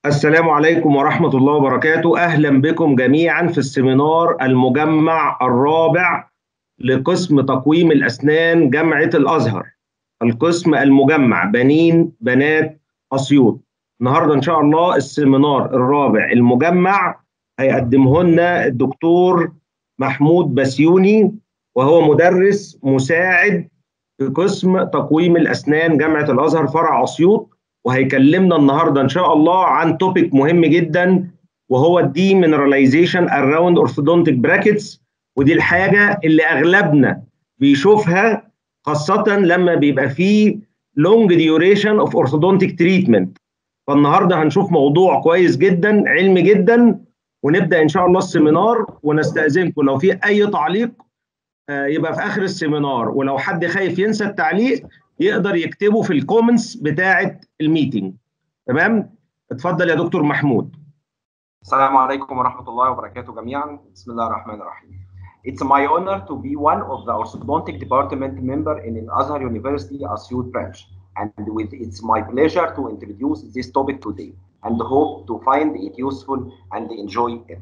السلام عليكم ورحمة الله وبركاته أهلا بكم جميعا في السمينار المجمع الرابع لقسم تقويم الأسنان جامعة الأزهر القسم المجمع بنين بنات أسيوط النهاردة إن شاء الله السمينار الرابع المجمع هيقدمه لنا الدكتور محمود بسيوني وهو مدرس مساعد في قسم تقويم الأسنان جامعة الأزهر فرع أسيوط وهيكلمنا النهارده ان شاء الله عن توبيك مهم جدا وهو الدي مينراليزيشن اراوند اورثودونتيك براكتس ودي الحاجه اللي اغلبنا بيشوفها خاصه لما بيبقى فيه لونج ديوريشن اوف اورثودونتيك تريتمنت فالنهارده هنشوف موضوع كويس جدا علمي جدا ونبدا ان شاء الله السيمينار ونستاذنكم لو في اي تعليق يبقى في اخر السيمينار ولو حد خايف ينسى التعليق يقدر يكتبه في الكومنتس بتاعه الميتنج تمام اتفضل يا دكتور محمود السلام عليكم ورحمه الله وبركاته جميعا بسم الله الرحمن الرحيم It's my honor to be one of the orthodontic department member in Al-Azhar University Asyut branch and with it's my pleasure to introduce this topic today and hope to find it useful and enjoy it.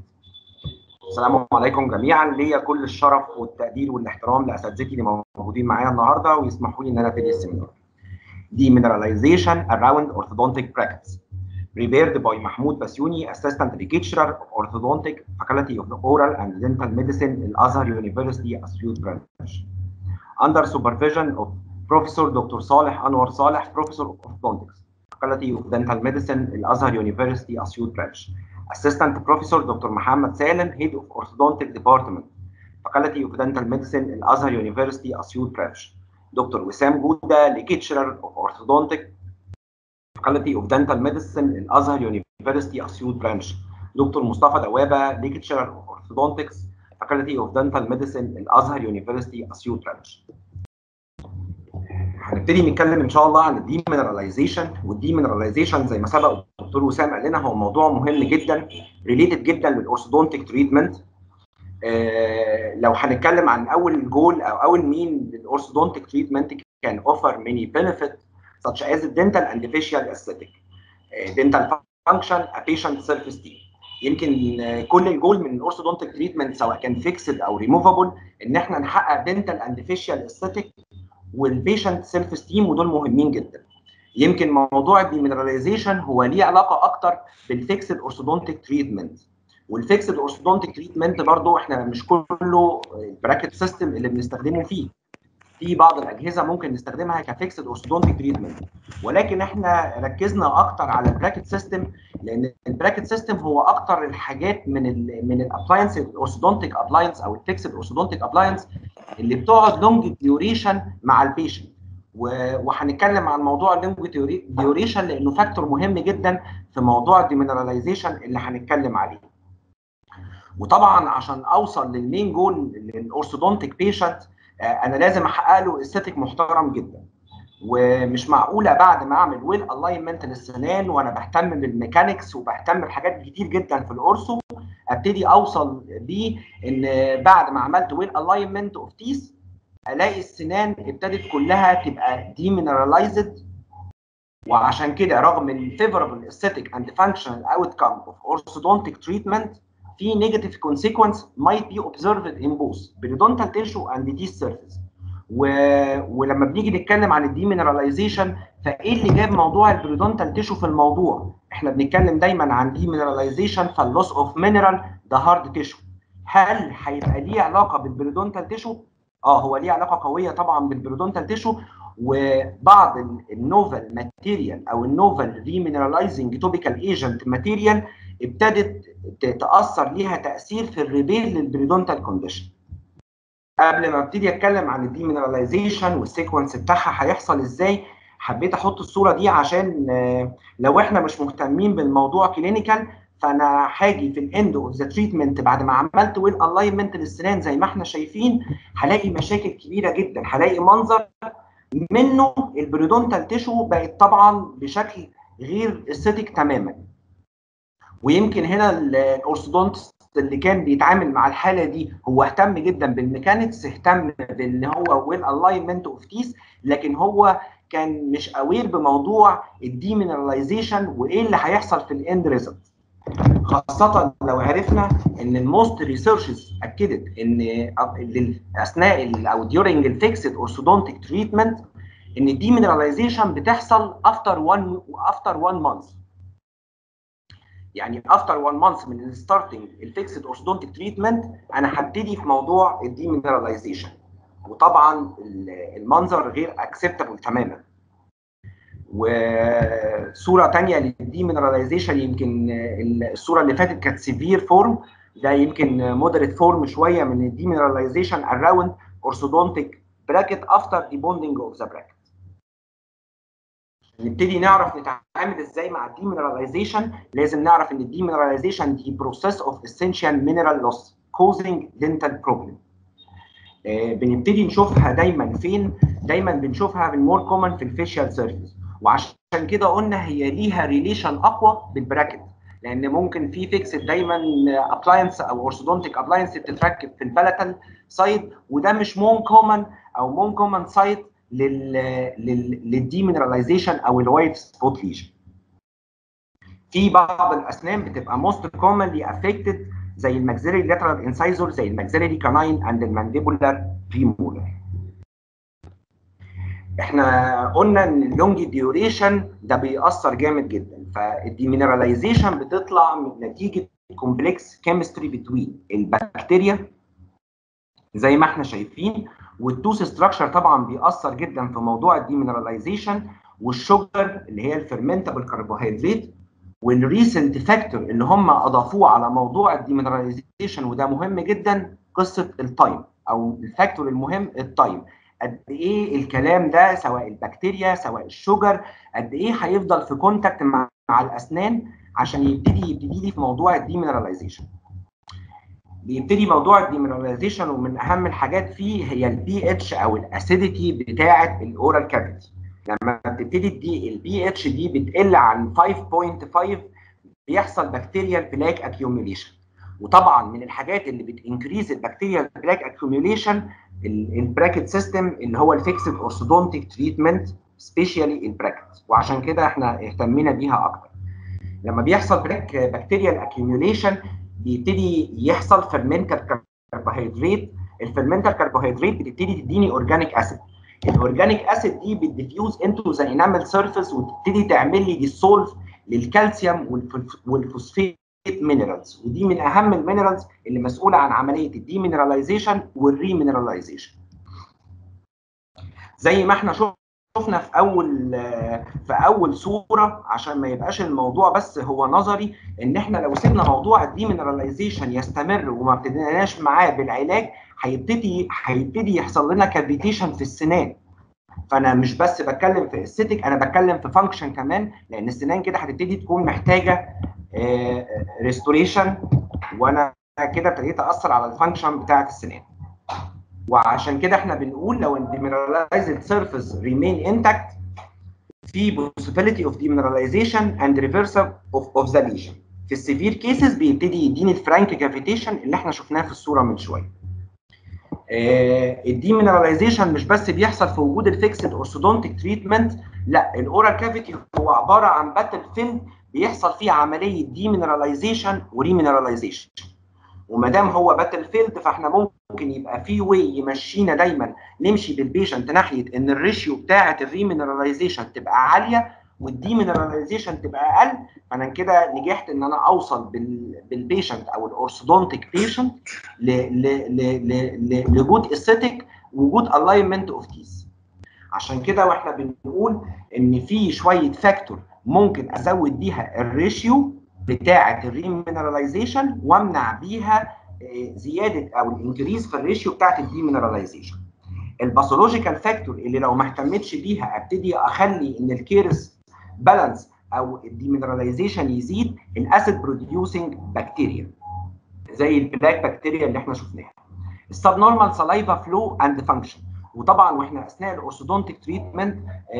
السلام عليكم جميعا ليا كل الشرف والتقدير والاحترام لاساتذتي اللي موجودين معايا النهارده ويسمحوا لي ان انا ابتدي السيمينار. Demineralization around orthodontic practice prepared by Mahmoud Basyuni, Assistant Lecturer of Orthodontic, Faculty of Oral and Dental Medicine in Azhar University, Asyut branch. Under supervision of Professor Dr. Saleh Anwar Saleh, Professor of Orthodontics, Faculty of Dental Medicine in Azhar University, Asyut branch. Assistant Professor Dr. Muhammad Salem, Head of Orthodontic Department, Faculty of Dental Medicine in Azhar University, Asyut Branch. Dr. Wissam Gouda, Lecturer of Orthodontic, Faculty of Dental Medicine in Azhar University, Asyut Branch. Dr. Mustafa Dawaba, Lecturer of Orthodontics, Faculty of Dental Medicine in Azhar University, Asyut Branch. هنبتدي نتكلم ان شاء الله عن الديمينراليزيشن والديمينراليزيشن زي ما سبق الدكتور وسام قال لنا هو موضوع مهم جدا ريليتد جدا للاورثودونتيك تريتمنت آه لو هنتكلم عن اول جول او اول مين للاورثودونتيك تريتمنت كان اوفر ماني بنفيت such as dental and facial aesthetic uh, dental function a patient self esteem يمكن uh, كل الجول من الاورثودونتيك تريتمنت سواء كان فيكسد او ريموفابل ان احنا نحقق دنتال اند فيشيال استاتيك والبيشنت سيلف ستيم ودول مهمين جدا يمكن موضوع الديمينراليزيشن هو ليه علاقه اكتر بالفيكسد اورثودونتيك تريتمنت والفيكسد اورثودونتيك تريتمنت برضو احنا مش كله البراكت سيستم اللي بنستخدمه فيه في بعض الاجهزه ممكن نستخدمها كفيكسد اورثودونتيك تريتمنت ولكن احنا ركزنا اكتر على البراكت سيستم لان البراكت سيستم هو اكتر الحاجات من ال من الابلاينس الاورثودونتيك ابلاينس او الفيكسد اورثودونتيك ابلاينس اللي بتقعد لونج ديوريشن مع البيشنت وهنتكلم عن موضوع اللونج ديوريشن لانه فاكتور مهم جدا في موضوع الديمينراليزيشن اللي هنتكلم عليه وطبعا عشان اوصل للمين جول للاورثودونتيك بيشنت انا لازم احقق له استاتيك محترم جدا ومش معقوله بعد ما اعمل ويل الاينمنت للسنان وانا بهتم بالميكانكس وبهتم بحاجات كتير جدا في الاورثو ابتدي اوصل بيه ان بعد ما عملت ويل الاينمنت اوف تيس الاقي السنان ابتدت كلها تبقى ديمينرالايزد وعشان كده رغم الفيفوربل استاتيك اند فانكشنال اوتكم اوف اورثودونتيك تريتمنت في نيجاتيف كونسيكونس might be observed in both periodontal tissue and teeth surface و... ولما بنيجي نتكلم عن الديمينراليزيشن فايه اللي جاب موضوع البريدونتال تيشو في الموضوع؟ احنا بنتكلم دايما عن ديمينراليزيشن فاللوس اوف مينرال ده هارد تيشو هل هيبقى ليه علاقه بالبريدونتال تيشو؟ اه هو ليه علاقه قويه طبعا بالبريدونتال تيشو وبعض النوفل ماتيريال او النوفل ريمينرالايزنج توبيكال ايجنت ماتيريال ابتدت تاثر ليها تاثير في الريبير للبريدونتال كونديشن قبل ما ابتدي اتكلم عن الديمينراليزيشن والسيكونس بتاعها هيحصل ازاي حبيت احط الصوره دي عشان لو احنا مش مهتمين بالموضوع كلينيكال فانا هاجي في الاند اوف ذا تريتمنت بعد ما عملت ويل الاينمنت للسنان زي ما احنا شايفين هلاقي مشاكل كبيره جدا هلاقي منظر منه البريدونتال تيشو بقت طبعا بشكل غير استاتيك تماما ويمكن هنا الاورثودونتست اللي كان بيتعامل مع الحاله دي هو اهتم جدا بالميكانكس اهتم بان هو ويل الاينمنت اوف تيس لكن هو كان مش اوير بموضوع الديمينراليزيشن وايه اللي هيحصل في الاند ريزلت خاصة لو عرفنا ان الموست ريسيرشز اكدت ان اثناء او during الفيكسد orthodontic treatment ان الديمينراليزيشن بتحصل افتر 1 افتر 1 مانث يعني افتر 1 مانث من الستارتنج الفيكسد orthodontic تريتمنت انا هبتدي في موضوع الديمينراليزيشن وطبعا المنظر غير اكسبتابل تماما وصوره ثانيه للديمينراليزيشن يمكن الصوره اللي فاتت كانت سيفير فورم ده يمكن مودريت فورم شويه من الديمينراليزيشن اراوند orthodontic bracket after debonding of the bracket نبتدي نعرف نتعامل ازاي مع الديمينراليزيشن لازم نعرف ان الديمينراليزيشن دي بروسيس اوف essential mineral loss causing dental problem آه بنبتدي نشوفها دايما فين دايما بنشوفها في المور كومن في الفيشيال سيرفيس وعشان كده قلنا هي ليها ريليشن اقوى بالبراكت لان ممكن في فيكس دايما ابلاينس او اورثودونتيك ابلاينس بتتركب في البلاتال سايد وده مش مون كومن او مون كومن سايد لل للديمينراليزيشن او الوايت سبوت ليجن في بعض الاسنان بتبقى موست كومنلي افكتد زي الماكسيلري لاترال انسايزور زي الماكسيلري كاناين اند المانديبولار بريمولر احنا قلنا ان اللونج ديوريشن ده بيأثر جامد جدا فالديمينراليزيشن بتطلع من نتيجه كومبلكس كيمستري بتوين البكتيريا زي ما احنا شايفين والتوث ستراكشر طبعا بيأثر جدا في موضوع الديمينراليزيشن والشوجر اللي هي الفيرمنتابل كربوهيدرات والريسنت فاكتور اللي هم اضافوه على موضوع الديمينراليزيشن وده مهم جدا قصه التايم او الفاكتور المهم التايم قد ايه الكلام ده سواء البكتيريا سواء الشجر قد ايه هيفضل في كونتاكت مع, مع الاسنان عشان يبتدي يبتدي لي في موضوع الديمينراليزيشن بيبتدي موضوع الديمينراليزيشن ومن اهم الحاجات فيه هي البي اتش او الاسيديتي بتاعه الاورال كافيتي لما بتبتدي دي البي اتش دي بتقل عن 5.5 بيحصل بكتيريال بلاك اكيوميليشن وطبعا من الحاجات اللي بتنكريز البكتيريال بلاك اكيوميليشن البراكت سيستم اللي هو الفيكسد اورثودونتيك تريتمنت سبيشالي البراكت وعشان كده احنا اهتمينا بيها اكتر لما بيحصل بلاك بكتيريال اكيوميليشن بيبتدي يحصل فيرمنتال كربوهيدرات الفيرمنتال كربوهيدرات بتبتدي تديني اورجانيك اسيد الاورجانيك اسيد دي بتديفيوز انتو ذا انامل سيرفيس وتبتدي تعمل لي ديسولف للكالسيوم والفوسفيت مينرالز ودي من اهم المينرالز اللي مسؤوله عن عمليه الديمينراليزيشن والريمينراليزيشن زي ما احنا شفنا في اول في اول صوره عشان ما يبقاش الموضوع بس هو نظري ان احنا لو سيبنا موضوع الديمينراليزيشن يستمر وما ابتديناش معاه بالعلاج هيبتدي هيبتدي يحصل لنا كافيتيشن في السنان فانا مش بس بتكلم في استيتيك انا بتكلم في فانكشن كمان لان السنان كده هتبتدي تكون محتاجه ريستوريشن وانا كده ابتديت اثر على الفانكشن بتاعه السنان وعشان كده احنا بنقول لو الديمينراليزد سيرفيس ريمين انتاكت في possibility of demineralization and reversal of, of the lesion في السيفير كيسز بيبتدي يديني الفرانك كافيتيشن اللي احنا شفناه في الصوره من شويه آه الديمينراليزيشن مش بس بيحصل في وجود الفيكسد اورثودونتيك تريتمنت لا الاورال كافيتي هو عباره عن باتل فيلم بيحصل فيه عمليه ديمينراليزيشن وريمينراليزيشن وما دام هو باتل فيلد فاحنا ممكن يبقى في واي يمشينا دايما نمشي بالبيشنت ناحيه ان الريشيو بتاعه الريمينراليزيشن تبقى عاليه والديمينراليزيشن تبقى اقل فانا كده نجحت ان انا اوصل بالبيشنت او الاورثودونتيك بيشنت لجود استيتيك وجود الاينمنت اوف تيس عشان كده واحنا بنقول ان في شويه فاكتور ممكن ازود بيها الريشيو بتاعه الريمينراليزيشن وامنع بيها زياده او الانكريز في الريشيو بتاعه الديمينراليزيشن الباثولوجيكال فاكتور اللي لو ما اهتمتش بيها ابتدي اخلي ان الكيرس بالانس او الديمينراليزيشن يزيد الاسيد بروديوسنج بكتيريا زي البلاك بكتيريا اللي احنا شفناها السب نورمال سلايفا فلو اند فانكشن وطبعا واحنا اثناء الاورثودونتيك تريتمنت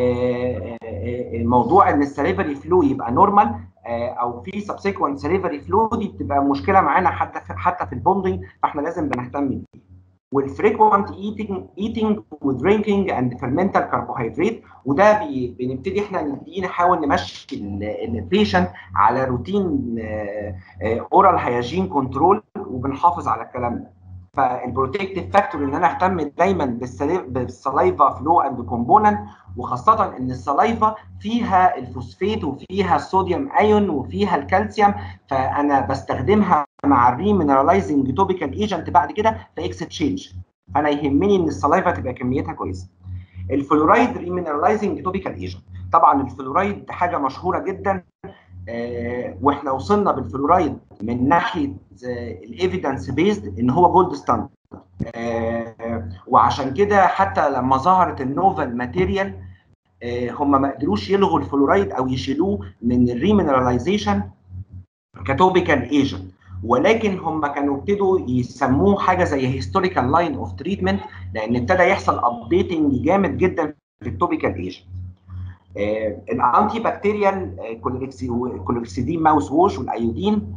موضوع ان السليفري فلو يبقى نورمال او في سبسيكونت سليفري فلو دي بتبقى مشكله معانا حتى في حتى في البوندنج فاحنا لازم بنهتم بيه والفريكوانت ايتنج ايتنج ودرينكينج اند فيرمنتال كربوهيدرات وده بي بنبتدي احنا ندي نحاول نمشي البيشنت على روتين اورال هيجين كنترول وبنحافظ على الكلام ده فالبروتكتيف فاكتور ان انا اهتم دايما بالسلايفا فلو اند كومبوننت وخاصه ان السلايفا فيها الفوسفات وفيها الصوديوم ايون وفيها الكالسيوم فانا بستخدمها مع الريمينرالايزنج توبيكال ايجنت بعد كده في اكستشينج انا يهمني ان السلايفا تبقى كميتها كويسه الفلورايد ريمينرالايزنج توبيكال ايجنت طبعا الفلورايد حاجه مشهوره جدا آه واحنا وصلنا بالفلورايد من ناحيه الايفيدنس بيزد ان هو جولد ستاندرد آه وعشان كده حتى لما ظهرت النوفل ماتيريال آه هم ما قدروش يلغوا الفلورايد او يشيلوه من الريمينراليزيشن كتوبيكال ايجنت ولكن هم كانوا ابتدوا يسموه حاجه زي هيستوريكال لاين اوف تريتمنت لان ابتدى يحصل ابديتنج جامد جدا في التوبيكال ايجنت آه الانتي بكتيريال كولوركسيدين ماوس ووش والايودين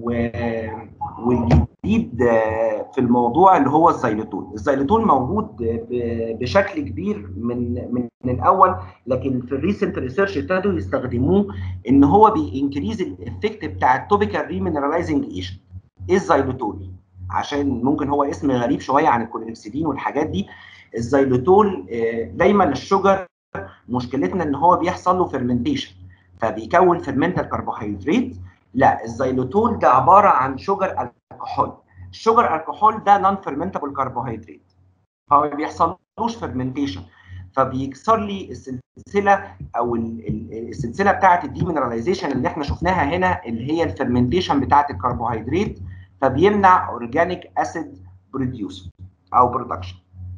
والجديد آه في الموضوع اللي هو الزيلوتون الزيلوتون موجود بشكل كبير من من, من الاول لكن في الريسنت ريسيرش ابتدوا يستخدموه ان هو بينكريز الافكت بتاع التوبيكال ريمينرالايزنج ايجنت ايه الزيلوتون عشان ممكن هو اسم غريب شويه عن الكولوركسيدين والحاجات دي الزيلوتول آه دايما الشجر مشكلتنا ان هو بيحصل له فيرمنتيشن فبيكون فيرمنتال كربوهيدرات لا الزيلوتول ده عباره عن شجر الكحول الشجر الكحول ده نون فيرمنتابل كربوهيدرات فما بيحصلوش فيرمنتيشن فبيكسر لي السلسله او السلسله بتاعه الديمينراليزيشن اللي احنا شفناها هنا اللي هي الفيرمنتيشن بتاعه الكربوهيدرات فبيمنع اورجانيك اسيد بروديوس او برودكشن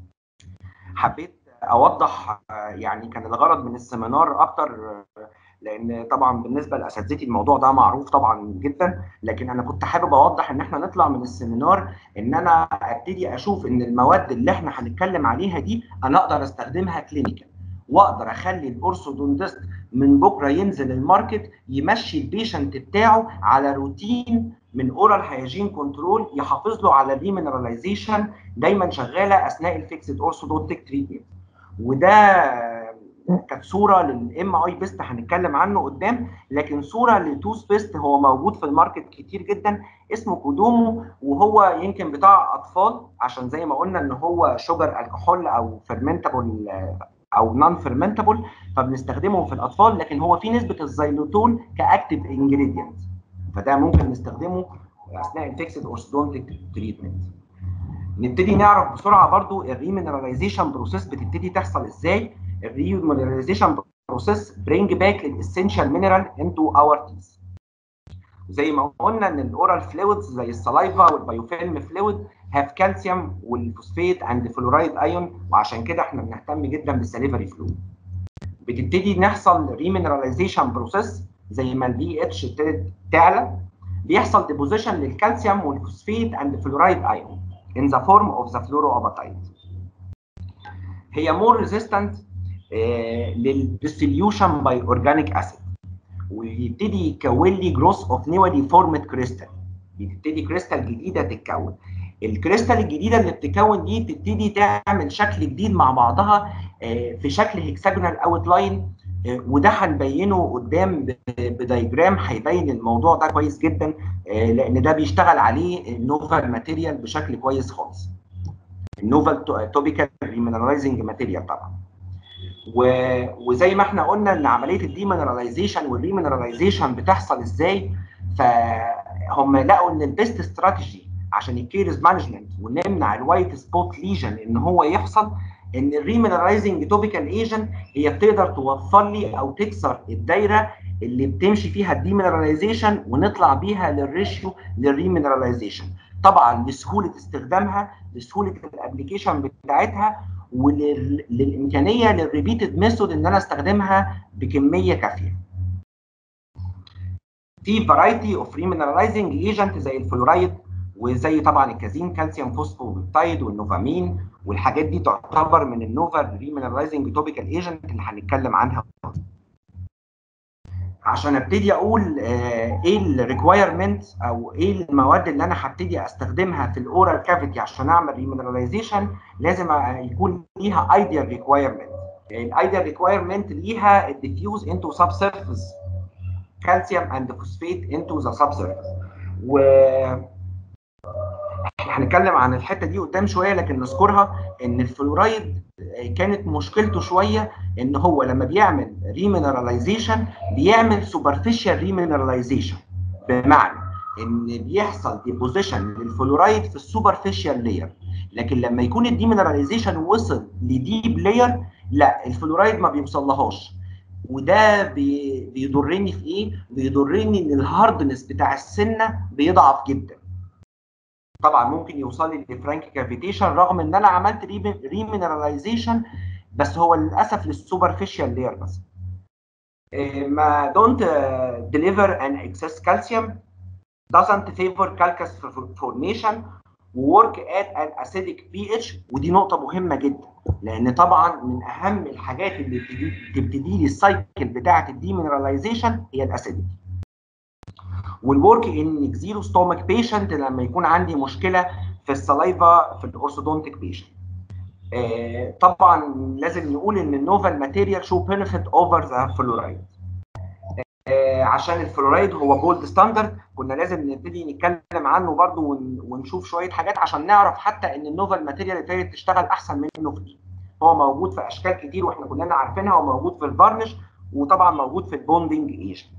حبيت اوضح يعني كان الغرض من السيمينار اكتر لان طبعا بالنسبه لاساتذتي الموضوع ده معروف طبعا جدا لكن انا كنت حابب اوضح ان احنا نطلع من السيمينار ان انا ابتدي اشوف ان المواد اللي احنا هنتكلم عليها دي انا اقدر استخدمها كلينيكال واقدر اخلي الاورثودونتست من بكره ينزل الماركت يمشي البيشنت بتاعه على روتين من اورال هيجين كنترول يحافظ له على الريمينراليزيشن دايما شغاله اثناء الفيكسد اورثودونتيك تريتمنت وده كانت صوره للام اي بيست هنتكلم عنه قدام لكن صوره للتوث بيست هو موجود في الماركت كتير جدا اسمه كودومو وهو يمكن بتاع اطفال عشان زي ما قلنا ان هو شجر الكحول او فيرمنتابل او نون فيرمنتابل فبنستخدمه في الاطفال لكن هو في نسبه الزيلوتون كاكتيف انجريدينت فده ممكن نستخدمه اثناء الفيكسد اورثودونتيك تريتمنت نبتدي نعرف بسرعه برضو الريمينراليزيشن بروسيس بتبتدي تحصل ازاي الريمينراليزيشن بروسيس برينج باك للاسينشال مينرال انتو اور تيث زي ما قلنا ان الاورال فلويدز زي السلايفا والبايوفيلم فلويد هاف كالسيوم والفوسفات اند فلورايد ايون وعشان كده احنا بنهتم جدا بالسليفري فلويد بتبتدي نحصل ريمينراليزيشن بروسيس زي ما البي اتش ابتدت تعلى بيحصل ديبوزيشن للكالسيوم والفوسفات اند فلورايد ايون in the form of the fluoroapatite. هي more resistant uh, للديستريبيوشن باي اورجانيك اسيد ويبتدي يكون لي جروس اوف نيولي فورمد كريستال بتبتدي كريستال جديده تتكون الكريستال الجديده اللي بتتكون دي تبتدي تعمل شكل جديد مع بعضها uh, في شكل هيكساجونال اوت لاين وده هنبينه قدام بدايجرام هيبين الموضوع ده كويس جدا لان ده بيشتغل عليه النوفال ماتيريال بشكل كويس خالص النوفال توبيكال ريمينرالايزنج ماتيريال طبعا وزي ما احنا قلنا ان عمليه الديمينراليزيشن والريمينراليزيشن بتحصل ازاي فهم لقوا ان البيست استراتيجي عشان الكيرز مانجمنت ونمنع الوايت سبوت ليجن ان هو يحصل ان الريمينرايزنج توبيكال ايجنت هي بتقدر توفر لي او تكسر الدايره اللي بتمشي فيها الديمينراليزيشن ونطلع بيها للريشيو للريمينراليزيشن طبعا لسهوله استخدامها لسهوله الابلكيشن بتاعتها وللامكانيه للريبيتد ميثود ان انا استخدمها بكميه كافيه في فرايتي اوف ريمينرالايزنج ايجنت زي الفلورايد وزي طبعا الكازين كالسيوم فوسفوبيبتايد والنوفامين والحاجات دي تعتبر من النوفال ريمينرالايزنج توبيكال ايجنت اللي هنتكلم عنها عشان ابتدي اقول آه، ايه الريكوايرمنت او ايه المواد اللي انا هبتدي استخدمها في الاورال كافيتي عشان اعمل ريمينراليزيشن لازم يكون ليها ايديال ريكوايرمنت الايديال ريكوايرمنت ليها الديفيوز انتو سب سيرفيس كالسيوم اند فوسفيت انتو ذا سب سيرفيس و احنا هنتكلم عن الحته دي قدام شويه لكن نذكرها ان الفلورايد كانت مشكلته شويه ان هو لما بيعمل ريمينراليزيشن بيعمل سوبرفيشال ريمينراليزيشن بمعنى ان بيحصل ديبوزيشن للفلورايد في السوبرفيشال لاير لكن لما يكون الديمينراليزيشن وصل لديب لاير لا الفلورايد ما بيوصلهاش وده بي- بيضرني في ايه؟ بيضرني ان الهاردنس بتاع السنه بيضعف جدا. طبعا ممكن يوصل لي لفرانك كافيتيشن رغم ان انا عملت ريمينراليزيشن بس هو للاسف للسوبرفيشال لاير بس. إيه، ما don't uh, deliver an excess calcium doesn't favor calculus formation work at an acidic pH ودي نقطة مهمة جدا لأن طبعا من أهم الحاجات اللي بتبتدي تبتدي لي السايكل بتاعة الديمينراليزيشن هي الأسيديتي. والورك ان اكزيرو ستومك بيشنت لما يكون عندي مشكلة في السلايفا في الأورثودونتيك بيشنت. آه، طبعا لازم نقول ان النوفال ماتيريال شو بنفيت اوفر ذا فلورايد آه، عشان الفلورايد هو جولد ستاندرد كنا لازم نبتدي نتكلم عنه برضو ون- ونشوف شويه حاجات عشان نعرف حتى ان النوفال ماتيريال ابتدت تشتغل احسن منه في ايه هو موجود في اشكال كتير واحنا كلنا عارفينها وموجود في الفارنش وطبعا موجود في البوندنج ايجنت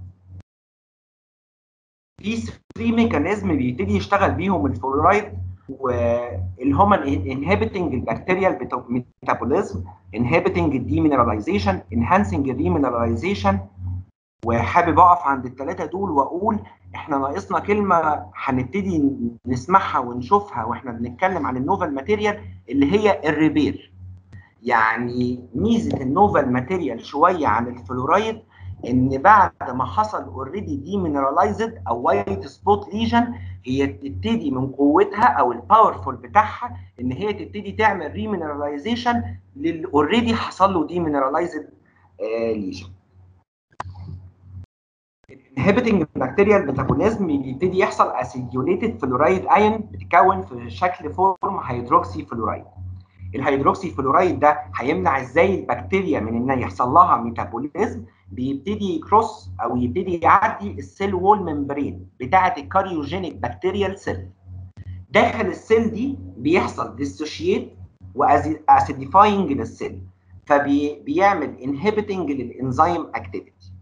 في 3 ميكانيزم بيبتدي يشتغل بيهم الفلورايد واللي هم انهبيتنج البكتيريال ميتابوليزم انهبيتنج الديمينراليزيشن انهانسنج الريمينراليزيشن وحابب اقف عند الثلاثه دول واقول احنا ناقصنا كلمه هنبتدي نسمعها ونشوفها واحنا بنتكلم عن النوفال ماتيريال اللي هي الريبير يعني ميزه النوفال ماتيريال شويه عن الفلورايد ان بعد ما حصل اوريدي ديمينراليزد او وايت سبوت ليجن هي تبتدي من قوتها او الباورفول بتاعها ان هي تبتدي تعمل ريمينراليزيشن للي اوريدي حصل له ديمينراليزد ليجن inhibiting bacterial metabolism بيبتدي يحصل acidulated فلورايد ايون بتتكون في شكل فورم هيدروكسي فلورايد الهيدروكسي فلورايد ده هيمنع ازاي البكتيريا من ان يحصل لها ميتابوليزم بيبتدي يكروس او يبتدي يعدي السيل وول ممبرين بتاعه الكاريوجينيك بكتيريال سيل داخل السيل دي بيحصل ديسوشيت واسيديفاينج للسيل فبيعمل انهبيتنج للانزيم اكتيفيتي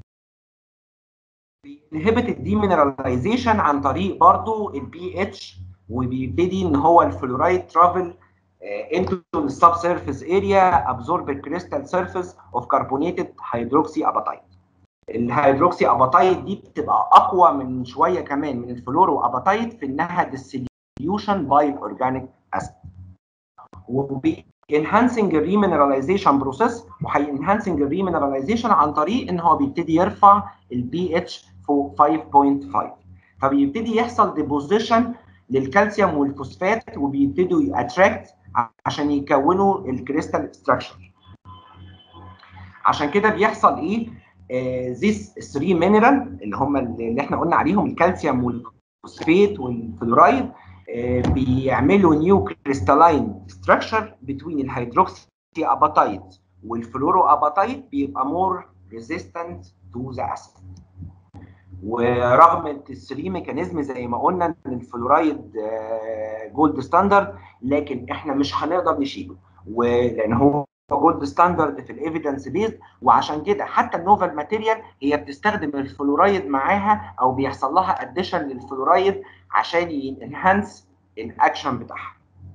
بينهبت الديمينراليزيشن عن طريق برضو البي اتش وبيبتدي ان هو الفلورايد ترافل into the subsurface area absorb the crystal surface of carbonated hydroxy apatite. الهيدروكسي اباتايت دي بتبقى اقوى من شويه كمان من الفلورو اباتايت في انها ديسوليوشن باي الاورجانيك اسيد. وبي enhancing remineralization process وهي enhancing remineralization عن طريق ان هو بيبتدي يرفع البي اتش فوق 5.5 فبيبتدي يحصل ديبوزيشن للكالسيوم والفوسفات وبيبتدوا ياتراكت عشان يكونوا الكريستال ستراكشر عشان كده بيحصل ايه ذيس 3 مينرال اللي هم اللي احنا قلنا عليهم الكالسيوم والفوسفات والفلورايد آه بيعملوا نيو كريستالاين ستراكشر بين الهيدروكسي اباتايت والفلورو اباتايت بيبقى مور ريزيستنت تو ذا اسيد ورغم الثري ميكانيزم زي ما قلنا ان الفلورايد جولد ستاندرد لكن احنا مش هنقدر نشيله ولان هو جولد ستاندرد في الايفيدنس بيزد وعشان كده حتى النوفال ماتيريال هي بتستخدم الفلورايد معاها او بيحصل لها اديشن للفلورايد عشان ينهانس الاكشن بتاعها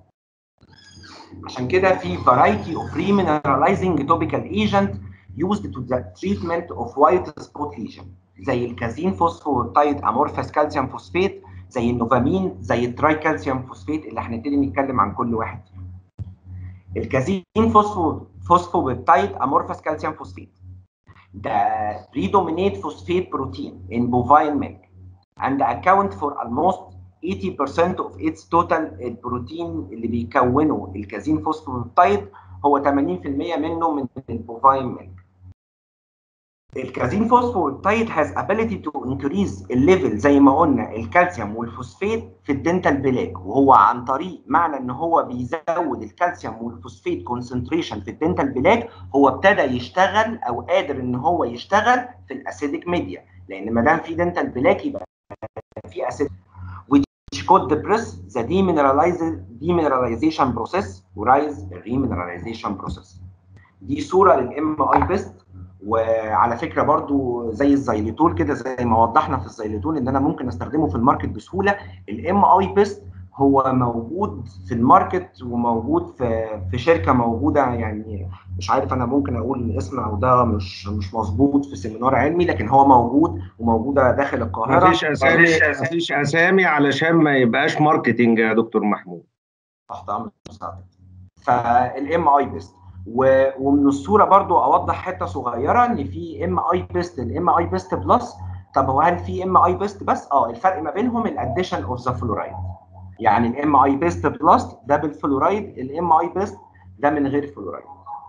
عشان كده في variety of remineralizing topical agent used to the treatment of white spot lesion زي الكازين فوسفوتايد امورفاس كالسيوم فوسفات زي النوفامين زي التراي كالسيوم فوسفات اللي هنبتدي نتكلم عن كل واحد الكازين فوسفو فوسفوبيبتايد امورفاس كالسيوم فوسفات ده predominate phosphate protein in bovine milk and account for almost 80% of its total البروتين اللي بيكونه الكازين فوسفوبيبتايد هو 80% منه من البوفاين ميلك الكازين فوسفوبيبتايد has ability to increase الليفل زي ما قلنا الكالسيوم والفوسفات في الدنتال بلاك وهو عن طريق معنى ان هو بيزود الكالسيوم والفوسفات كونسنتريشن في الدنتال بلاك هو ابتدى يشتغل او قادر ان هو يشتغل في الاسيديك ميديا لان ما دام في دنتال بلاك يبقى في اسيد which could depress the demineralization demineralization process ورايز remineralization process دي صوره للام اي بيست وعلى فكره برضو زي الزيليتول كده زي ما وضحنا في الزيليتول ان انا ممكن استخدمه في الماركت بسهوله الام اي بيست هو موجود في الماركت وموجود في في شركه موجوده يعني مش عارف انا ممكن اقول الاسم او ده مش مش مظبوط في سيمينار علمي لكن هو موجود وموجوده داخل القاهره مفيش اسامي مفيش اسامي علشان ما يبقاش ماركتنج يا دكتور محمود تحت امر مساعدة فالام اي بيست ومن الصوره برضو اوضح حته صغيره ان في ام اي بيست الام اي بيست بلس طب هو هل في ام اي بيست بس اه الفرق ما بينهم الاديشن اوف ذا فلورايد يعني الام اي بيست بلس ده بالفلورايد الام اي بيست ده من غير فلورايد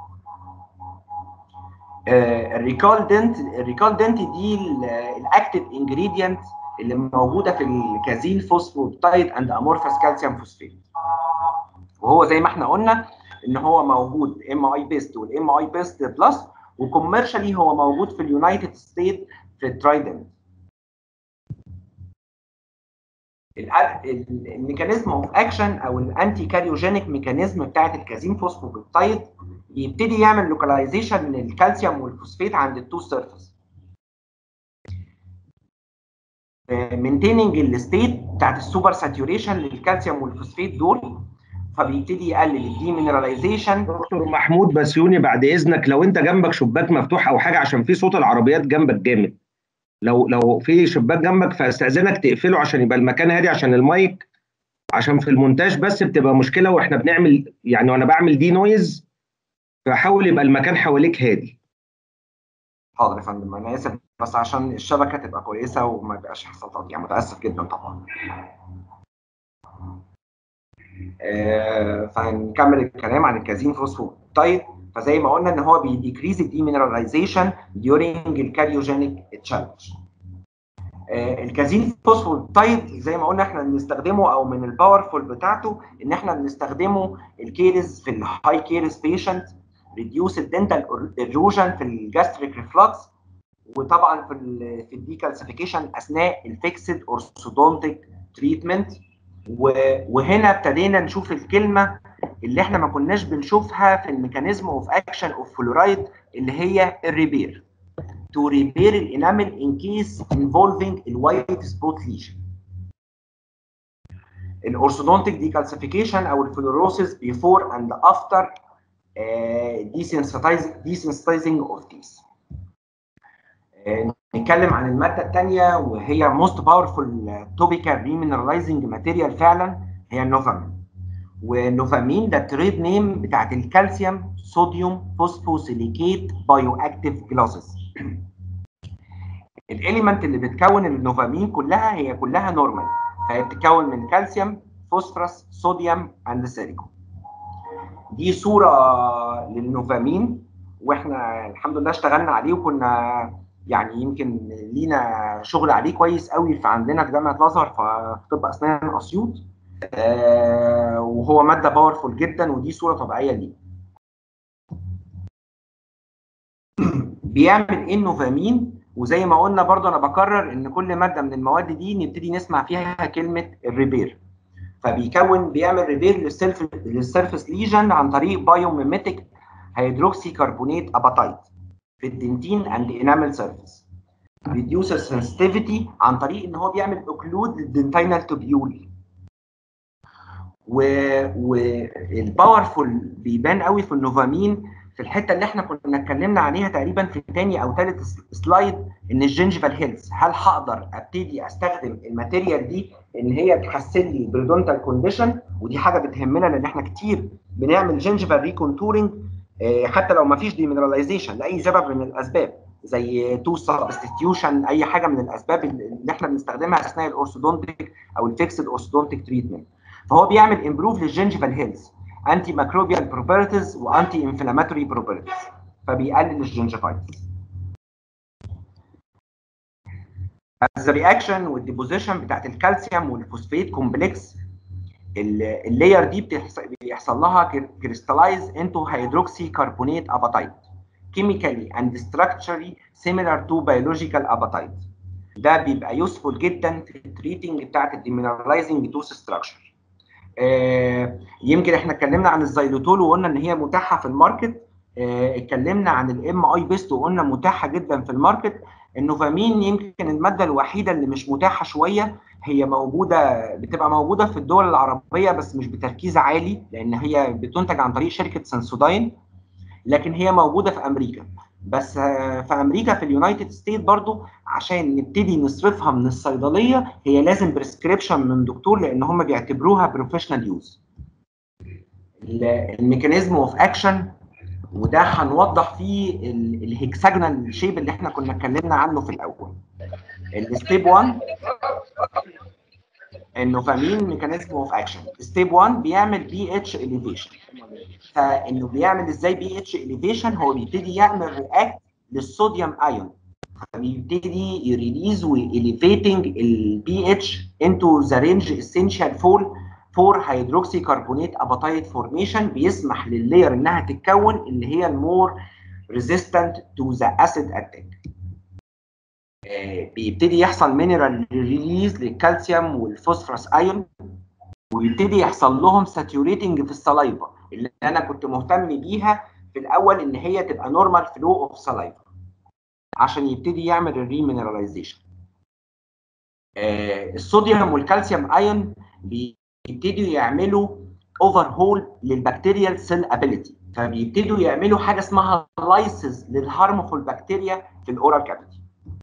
الريكال دنت الريكال دنت دي الاكتيف انجريدينت اللي موجوده في الكازين فوسفوبتايد اند امورفاس كالسيوم فوسفات وهو زي ما احنا قلنا ان هو موجود ام اي بيست والام اي بيست بلس وكوميرشالي هو موجود في اليونايتد ستيت في الترايدنت الميكانيزم اوف اكشن او الانتي كاريوجينيك ميكانيزم بتاعت الكازين فوسفوبيبتايد بيبتدي يعمل لوكاليزيشن للكالسيوم والفوسفات عند التو سيرفيس مينتيننج الستيت بتاعت السوبر ساتوريشن للكالسيوم والفوسفات دول فبيبتدي يقلل الديمينراليزيشن دكتور محمود بسيوني بعد اذنك لو انت جنبك شباك مفتوح او حاجه عشان في صوت العربيات جنبك جامد لو لو في شباك جنبك فاستاذنك تقفله عشان يبقى المكان هادي عشان المايك عشان في المونتاج بس بتبقى مشكله واحنا بنعمل يعني وانا بعمل دي نويز فحاول يبقى المكان حواليك هادي حاضر يا فندم انا اسف بس عشان الشبكه تبقى كويسه وما يبقاش يحصل تقطيع متاسف جدا طبعا آه فهنكمل الكلام عن الكازين فوسفوبتايد فزي ما قلنا ان هو بيديكريز الديمينراليزيشن during الكاريوجينيك تشالنج آه الكازين فوسفوبتايد زي ما قلنا احنا بنستخدمه او من الباورفول بتاعته ان احنا بنستخدمه الكيرز في الهاي كيرز بيشنت ريديوس الدنتال ايروجن في الجاستريك ريفلكس وطبعا في ال في الديكالسيفيكيشن اثناء الفيكسد اورثودونتيك تريتمنت وهنا ابتدينا نشوف الكلمه اللي احنا ما كناش بنشوفها في الميكانيزم اوف اكشن اوف فلورايد اللي هي الريبير to repair الانامل in case involving الوايت سبوت ليجن الاورثودونتيك ديكالسيفيكيشن او الفلوروسيس before and after uh, desensitizing of these uh, نتكلم عن الماده الثانيه وهي موست باورفول توبيكال ريمينرلايزنج ماتيريال فعلا هي النوفامين والنوفامين ده التريد نيم بتاعت الكالسيوم صوديوم فوسفوسيليكيت بايو اكتيف جلاسز الاليمنت اللي بتكون النوفامين كلها هي كلها نورمال فهي بتتكون من كالسيوم فوسفورس صوديوم اند سيليكون دي صوره للنوفامين واحنا الحمد لله اشتغلنا عليه وكنا يعني يمكن لينا شغل عليه كويس قوي في عندنا في جامعه الازهر في طب اسنان اسيوط آه وهو ماده باورفول جدا ودي صوره طبيعيه ليه بيعمل ايه النوفامين وزي ما قلنا برضو انا بكرر ان كل ماده من المواد دي نبتدي نسمع فيها كلمه الريبير فبيكون بيعمل ريبير للسيلف للسيرفيس ليجن عن طريق بايوميميتيك هيدروكسي كربونات اباتايت في الدنتين اند انامل سيرفيس reduces sensitivity عن طريق ان هو بيعمل اوكلود للدنتينال توبيول والباورفول بيبان قوي في النوفامين في الحته اللي احنا كنا اتكلمنا عليها تقريبا في ثاني او ثالث سلايد ان الجنجفال هيلز هل هقدر ابتدي استخدم الماتيريال دي ان هي تحسن لي البريدونتال كونديشن ودي حاجه بتهمنا لان احنا كتير بنعمل جنجفال ريكونتورنج حتى لو ما فيش ديمينراليزيشن لاي سبب من الاسباب زي تو سبستيوشن اي حاجه من الاسباب اللي احنا بنستخدمها اثناء الاورثودونتيك او الفيكسد اورثودونتيك تريتمنت فهو بيعمل امبروف للجنجفال هيلز انتي ماكروبيال بروبرتيز وانتي انفلاماتوري بروبرتيز فبيقلل الجنجفايتس از رياكشن والديبوزيشن بتاعت الكالسيوم والفوسفيت كومبلكس اللاير دي بيحصل لها كريستالايز انتو هيدروكسي كربونات اباتايت chemically and structurally similar to biological appetite ده بيبقى يوسفول جدا في التريتنج بتاعت الديمينرالايزنج توث ستراكشر آه يمكن احنا اتكلمنا عن الزيلوتول وقلنا ان هي متاحه في الماركت آه اتكلمنا عن الام اي بيست وقلنا متاحه جدا في الماركت النوفامين يمكن الماده الوحيده اللي مش متاحه شويه هي موجوده بتبقى موجوده في الدول العربيه بس مش بتركيز عالي لان هي بتنتج عن طريق شركه سنسوداين لكن هي موجوده في امريكا بس في امريكا في اليونايتد ستيت برضو عشان نبتدي نصرفها من الصيدليه هي لازم بريسكريبشن من دكتور لان هم بيعتبروها بروفيشنال يوز الميكانيزم اوف اكشن وده هنوضح فيه الهكساجونال شيب اللي احنا كنا اتكلمنا عنه في الاول الستيب 1 النوفامين ميكانيزم اوف اكشن ستيب 1 بيعمل بي اتش اليفيشن فانه بيعمل ازاي بي اتش اليفيشن هو بيبتدي يعمل رياكت للصوديوم ايون فبيبتدي يريليز واليفيتنج البي اتش انتو ذا رينج اسينشال فول فور هيدروكسي كربونات اباتايت فورميشن بيسمح لللاير انها تتكون اللي هي المور ريزيستنت تو ذا اسيد اتاك بيبتدي يحصل مينرال ريليز للكالسيوم والفوسفورس ايون ويبتدي يحصل لهم ساتوريتنج في السلايفا اللي انا كنت مهتم بيها في الاول ان هي تبقى نورمال فلو اوف سلايفا عشان يبتدي يعمل الريمينراليزيشن آه الصوديوم والكالسيوم ايون بيبتدوا يعملوا اوفر هول للبكتيريال سيل ابيليتي فبيبتدوا يعملوا حاجه اسمها لايسز للهارمفول بكتيريا في الاورال كافيتي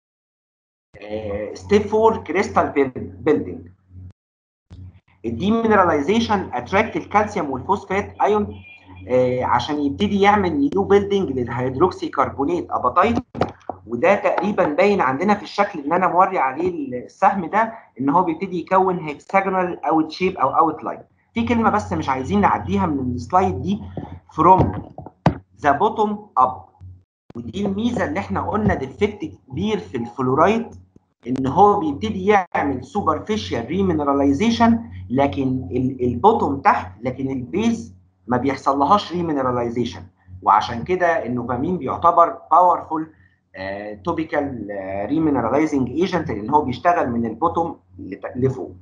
ستيب 4 كريستال بيلدينج الديمينراليزيشن اتراكت الكالسيوم والفوسفات ايون آه عشان يبتدي يعمل نيو بيلدينج للهيدروكسي كربونات اباتايت وده تقريبا باين عندنا في الشكل اللي انا موري عليه السهم ده ان هو بيبتدي يكون هيكساجونال اوت شيب او اوت لاين في كلمه بس مش عايزين نعديها من السلايد دي فروم ذا بوتوم اب ودي الميزه اللي احنا قلنا ديفكت كبير في الفلورايد ان هو بيبتدي يعمل سوبرفيشال ريمينراليزيشن لكن البوتوم تحت لكن البيز ما بيحصلهاش ريمينراليزيشن وعشان كده النوفامين بيعتبر باورفول توبيكال ريمينراليزنج ايجنت لان هو بيشتغل من البوتوم لفوق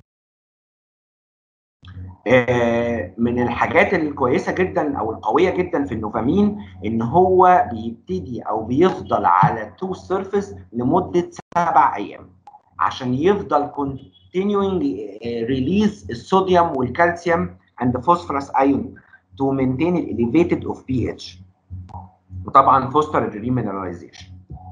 من الحاجات الكويسه جدا او القويه جدا في النوفامين ان هو بيبتدي او بيفضل على التو سيرفيس لمده سبع ايام عشان يفضل continuing release الصوديوم والكالسيوم and the phosphorus ion to maintain the elevated of pH وطبعا فوستر الريمينراليزيشن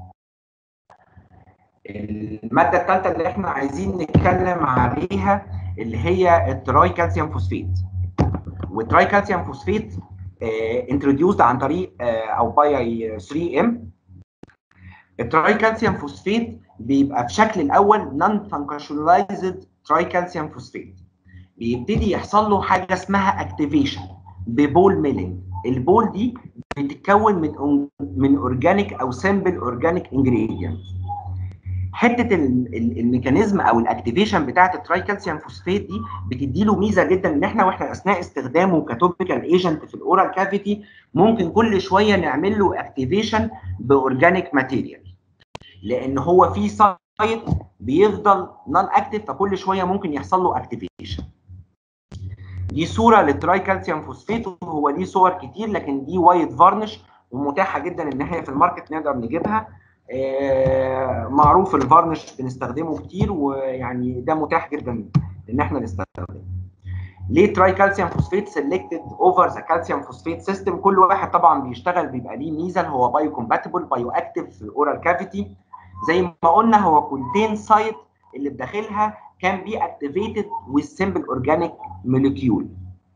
الماده الثالثه اللي احنا عايزين نتكلم عليها اللي هي التراي كالسيوم فوسفيت والتراي كالسيوم فوسفيت انتروديوسد عن طريق آه او باي 3 ام التراي كالسيوم فوسفيت بيبقى في شكل الاول نون فانكشنالايزد تراي كالسيوم فوسفيت بيبتدي يحصل له حاجه اسمها اكتيفيشن ببول ميلينج البول دي بتتكون من من اورجانيك او سمبل اورجانيك انجريدينت حته الميكانيزم او الاكتيفيشن بتاعه التراي كالسيوم فوسفات دي بتدي له ميزه جدا ان احنا واحنا اثناء استخدامه كتوبيكال ايجنت في الاورال كافيتي ممكن كل شويه نعمل له اكتيفيشن باورجانيك ماتيريال لان هو في سايت بيفضل نون اكتيف فكل شويه ممكن يحصل له اكتيفيشن دي صوره للتراي كالسيوم فوسفات وهو دي صور كتير لكن دي وايت فارنش ومتاحه جدا ان هي في الماركت نقدر نجيبها آه معروف الفارنش بنستخدمه كتير ويعني ده متاح جدا ان احنا نستخدمه ليه تراي كالسيوم فوسفات سيلكتد اوفر ذا كالسيوم فوسفات سيستم كل واحد طبعا بيشتغل بيبقى ليه ميزه هو بايو كومباتبل بايو اكتيف في الاورال كافيتي زي ما قلنا هو كونتين سايت اللي بداخلها كان بي اكتيفيتد with simple organic molecule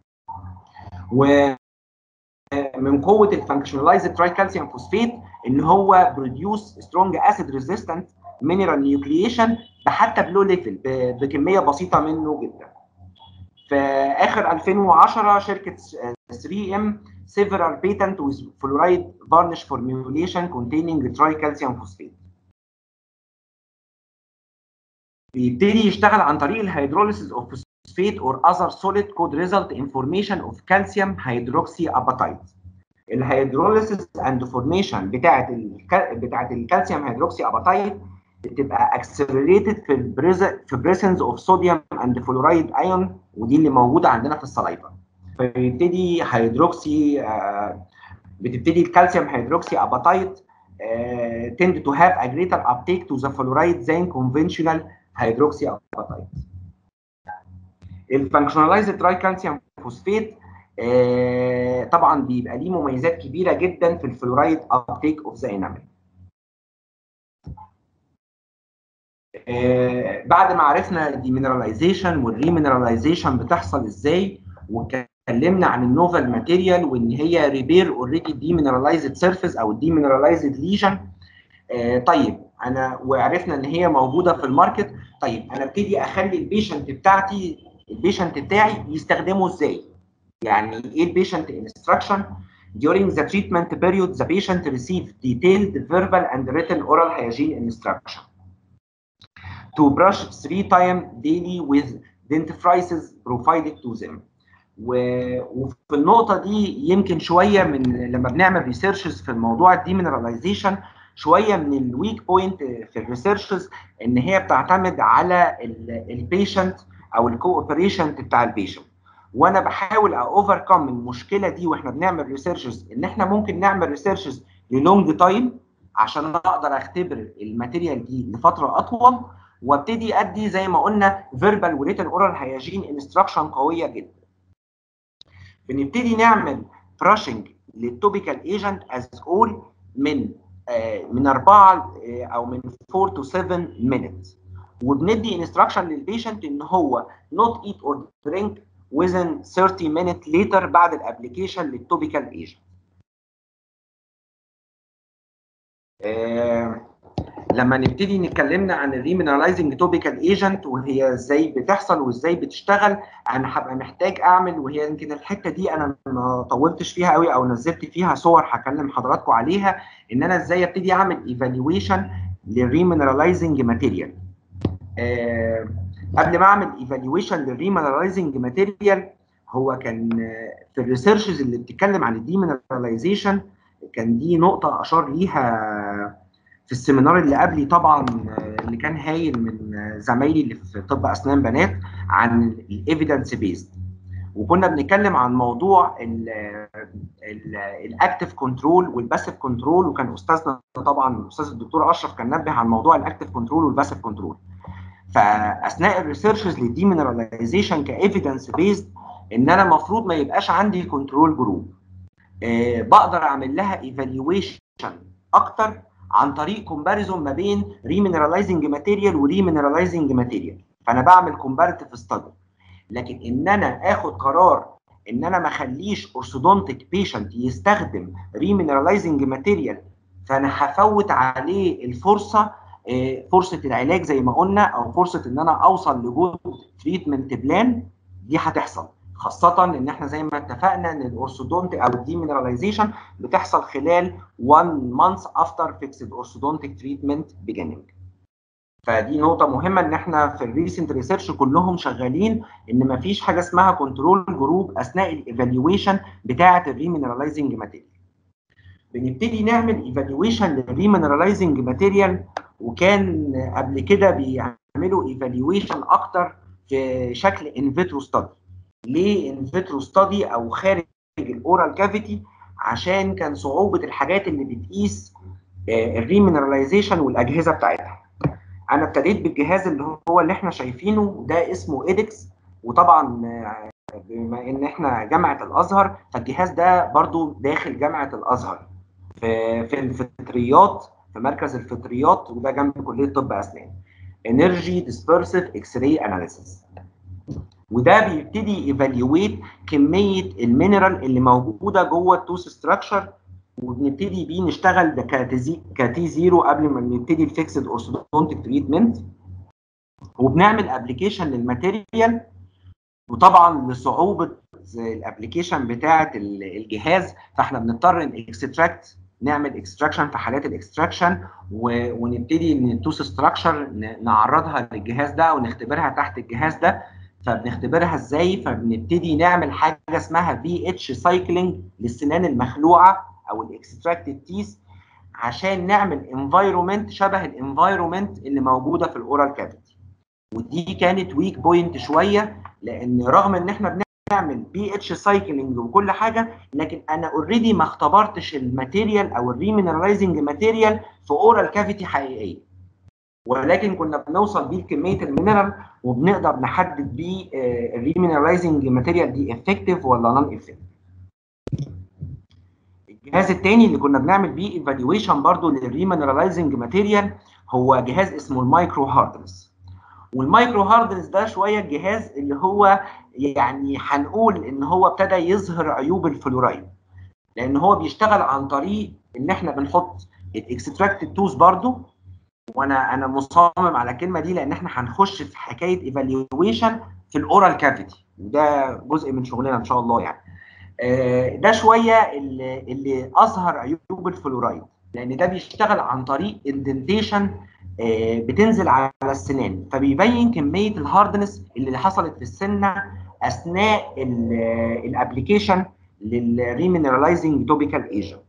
و من قوه الفانكشنالايزد تراي كالسيوم فوسفات ان هو بروديوس سترونج اسيد ريزيستنت مينرال نيوكليشن بحتى بلو ليفل بكميه بسيطه منه جدا في اخر 2010 شركه 3 ام several patent with fluoride varnish formulation containing tricalcium phosphate بيبتدي يشتغل عن طريق الهيدروليسيس اوف phosphate or other solid could result in formation of calcium hydroxyapatite. الهيدروليسيس اند فورميشن بتاعه الك... بتاعه الكالسيوم هيدروكسي اباتايت بتبقى اكسلريتد في البريز في بريسنس اوف صوديوم اند فلورايد ايون ودي اللي موجوده عندنا في السلايفا فبيبتدي هيدروكسي آه بتبتدي الكالسيوم هيدروكسي اباتايت uh, tend to have a greater uptake to the fluoride than conventional hydroxyapatite. الفانكشنالايزد تراي كالسيوم فوسفيت طبعا بيبقى ليه مميزات كبيره جدا في الفلورايد uptake اوف ذا انامل. بعد ما عرفنا الديمينراليزيشن والريمينراليزيشن بتحصل ازاي واتكلمنا عن النوفال ماتيريال وان هي ريبير اوريدي ديمينرالايزد سيرفيس او ديمينرالايزد ليجن طيب انا وعرفنا ان هي موجوده في الماركت طيب انا ابتدي اخلي البيشنت بتاعتي البيشنت بتاعي يستخدمه ازاي؟ يعني ايه البيشنت انستراكشن؟ During the treatment period, the patient received detailed verbal and written oral hygiene instruction. To brush three times daily with dentifrices provided to them. وفي النقطه دي يمكن شويه من لما بنعمل ريسيرشز في الموضوع الديمينراليزيشن شويه من الويك بوينت في الريسيرشز ان هي بتعتمد على البيشنت او الكوبريشن بتاع البيشنت وانا بحاول اوفركم المشكله دي واحنا بنعمل ريسيرشز ان احنا ممكن نعمل ريسيرشز للونج تايم عشان اقدر اختبر الماتيريال دي لفتره اطول وابتدي ادي زي ما قلنا فيربال وريتن اورال هياجين انستراكشن قويه جدا بنبتدي نعمل براشنج للتوبيكال ايجنت از اول من آه من 4 آه او من 4 تو 7 minutes وبندي انستراكشن للبيشنت ان هو not eat or drink within 30 minutes later بعد الابلكيشن للتوبيكال ايجنت. آه لما نبتدي نتكلمنا عن الريمينرالايزنج توبيكال ايجنت وهي ازاي بتحصل وازاي بتشتغل انا هبقى محتاج اعمل وهي يمكن الحته دي انا ما طولتش فيها قوي او نزلت فيها صور هكلم حضراتكم عليها ان انا ازاي ابتدي اعمل ايفالويشن للريمينرالايزنج ماتيريال آه قبل ما اعمل ايفالويشن للريمينرالايزنج ماتيريال هو كان في الريسيرشز اللي بتتكلم عن الديمينراليزيشن كان دي نقطه اشار ليها في السيمينار اللي قبلي طبعا اللي كان هايل من زمايلي اللي في طب اسنان بنات عن الايفيدنس بيزد وكنا بنتكلم عن موضوع الاكتف كنترول والباسيف كنترول وكان استاذنا طبعا الاستاذ الدكتور اشرف كان نبه عن موضوع الاكتف كنترول والباسيف كنترول فاثناء الريسيرشز للديمينراليزيشن كايفيدنس بيزد ان انا المفروض ما يبقاش عندي كنترول جروب أه بقدر اعمل لها ايفالويشن اكتر عن طريق كومباريزون ما بين ريمينرالايزنج ماتيريال وريمينرالايزنج ماتيريال فانا بعمل كومباريتيف ستادي لكن ان انا اخد قرار ان انا ما اخليش اورثودونتيك بيشنت يستخدم ريمينرالايزنج ماتيريال فانا هفوت عليه الفرصه فرصه العلاج زي ما قلنا او فرصه ان انا اوصل لجود تريتمنت بلان دي هتحصل خاصة ان احنا زي ما اتفقنا ان الاورثودونت او الديمينراليزيشن بتحصل خلال 1 month after fixed orthodontic treatment beginning. فدي نقطة مهمة ان احنا في الريسنت ريسيرش كلهم شغالين ان مفيش حاجة اسمها كنترول جروب اثناء الايفالويشن بتاعة الريمينراليزنج ماتيريال. بنبتدي نعمل ايفالويشن للريمينراليزنج ماتيريال وكان قبل كده بيعملوا ايفالويشن اكتر في شكل انفيترو ستادي. ليه انفيترو ستادي او خارج الاورال كافيتي عشان كان صعوبه الحاجات اللي بتقيس الريمينراليزيشن والاجهزه بتاعتها انا ابتديت بالجهاز اللي هو اللي احنا شايفينه ده اسمه ايدكس وطبعا بما ان احنا جامعه الازهر فالجهاز ده برضو داخل جامعه الازهر في في الفطريات في مركز الفطريات وده جنب كليه طب اسنان انرجي ديسبيرسيف اكس راي اناليسيس وده بيبتدي ايفالويت كميه المينرال اللي موجوده جوه التوث ستراكشر وبنبتدي بيه نشتغل ده كتي زيرو قبل ما نبتدي الفيكسد اورثودونتيك تريتمنت وبنعمل ابلكيشن للماتيريال وطبعا لصعوبه الابلكيشن بتاعه الجهاز فاحنا بنضطر نكستراكت نعمل اكستراكشن في حالات الاكستراكشن ونبتدي التوث ستراكشر نعرضها للجهاز ده ونختبرها تحت الجهاز ده فبنختبرها ازاي فبنبتدي نعمل حاجه اسمها في اتش سايكلينج للسنان المخلوعه او الاكستراكتد تيث عشان نعمل انفايرومنت شبه الانفايرومنت اللي موجوده في الاورال كافيتي ودي كانت ويك بوينت شويه لان رغم ان احنا بنعمل بي اتش سايكلينج وكل حاجه لكن انا اوريدي ما اختبرتش الماتيريال او الريمينرايزنج ماتيريال في اورال كافيتي حقيقيه ولكن كنا بنوصل بيه لكميه المينرال وبنقدر نحدد بيه الريمينرايزنج ماتيريال دي افكتيف ولا نون افكتيف الجهاز الثاني اللي كنا بنعمل بيه ايفالويشن برضو للريمينرايزنج ماتيريال هو جهاز اسمه المايكرو هاردنس والمايكرو هاردنس ده شويه الجهاز اللي هو يعني هنقول ان هو ابتدى يظهر عيوب الفلورايد لان هو بيشتغل عن طريق ان احنا بنحط الاكستراكتد توز برضو وانا انا مصمم على الكلمه دي لان احنا هنخش في حكايه ايفالويشن في الاورال كافيتي وده جزء من شغلنا ان شاء الله يعني ده شويه اللي, اللي اظهر عيوب الفلورايد لان ده بيشتغل عن طريق اندنتيشن بتنزل على السنان فبيبين كميه الهاردنس اللي حصلت في السنه اثناء الابلكيشن للريمينرالايزنج توبيكال ايجنت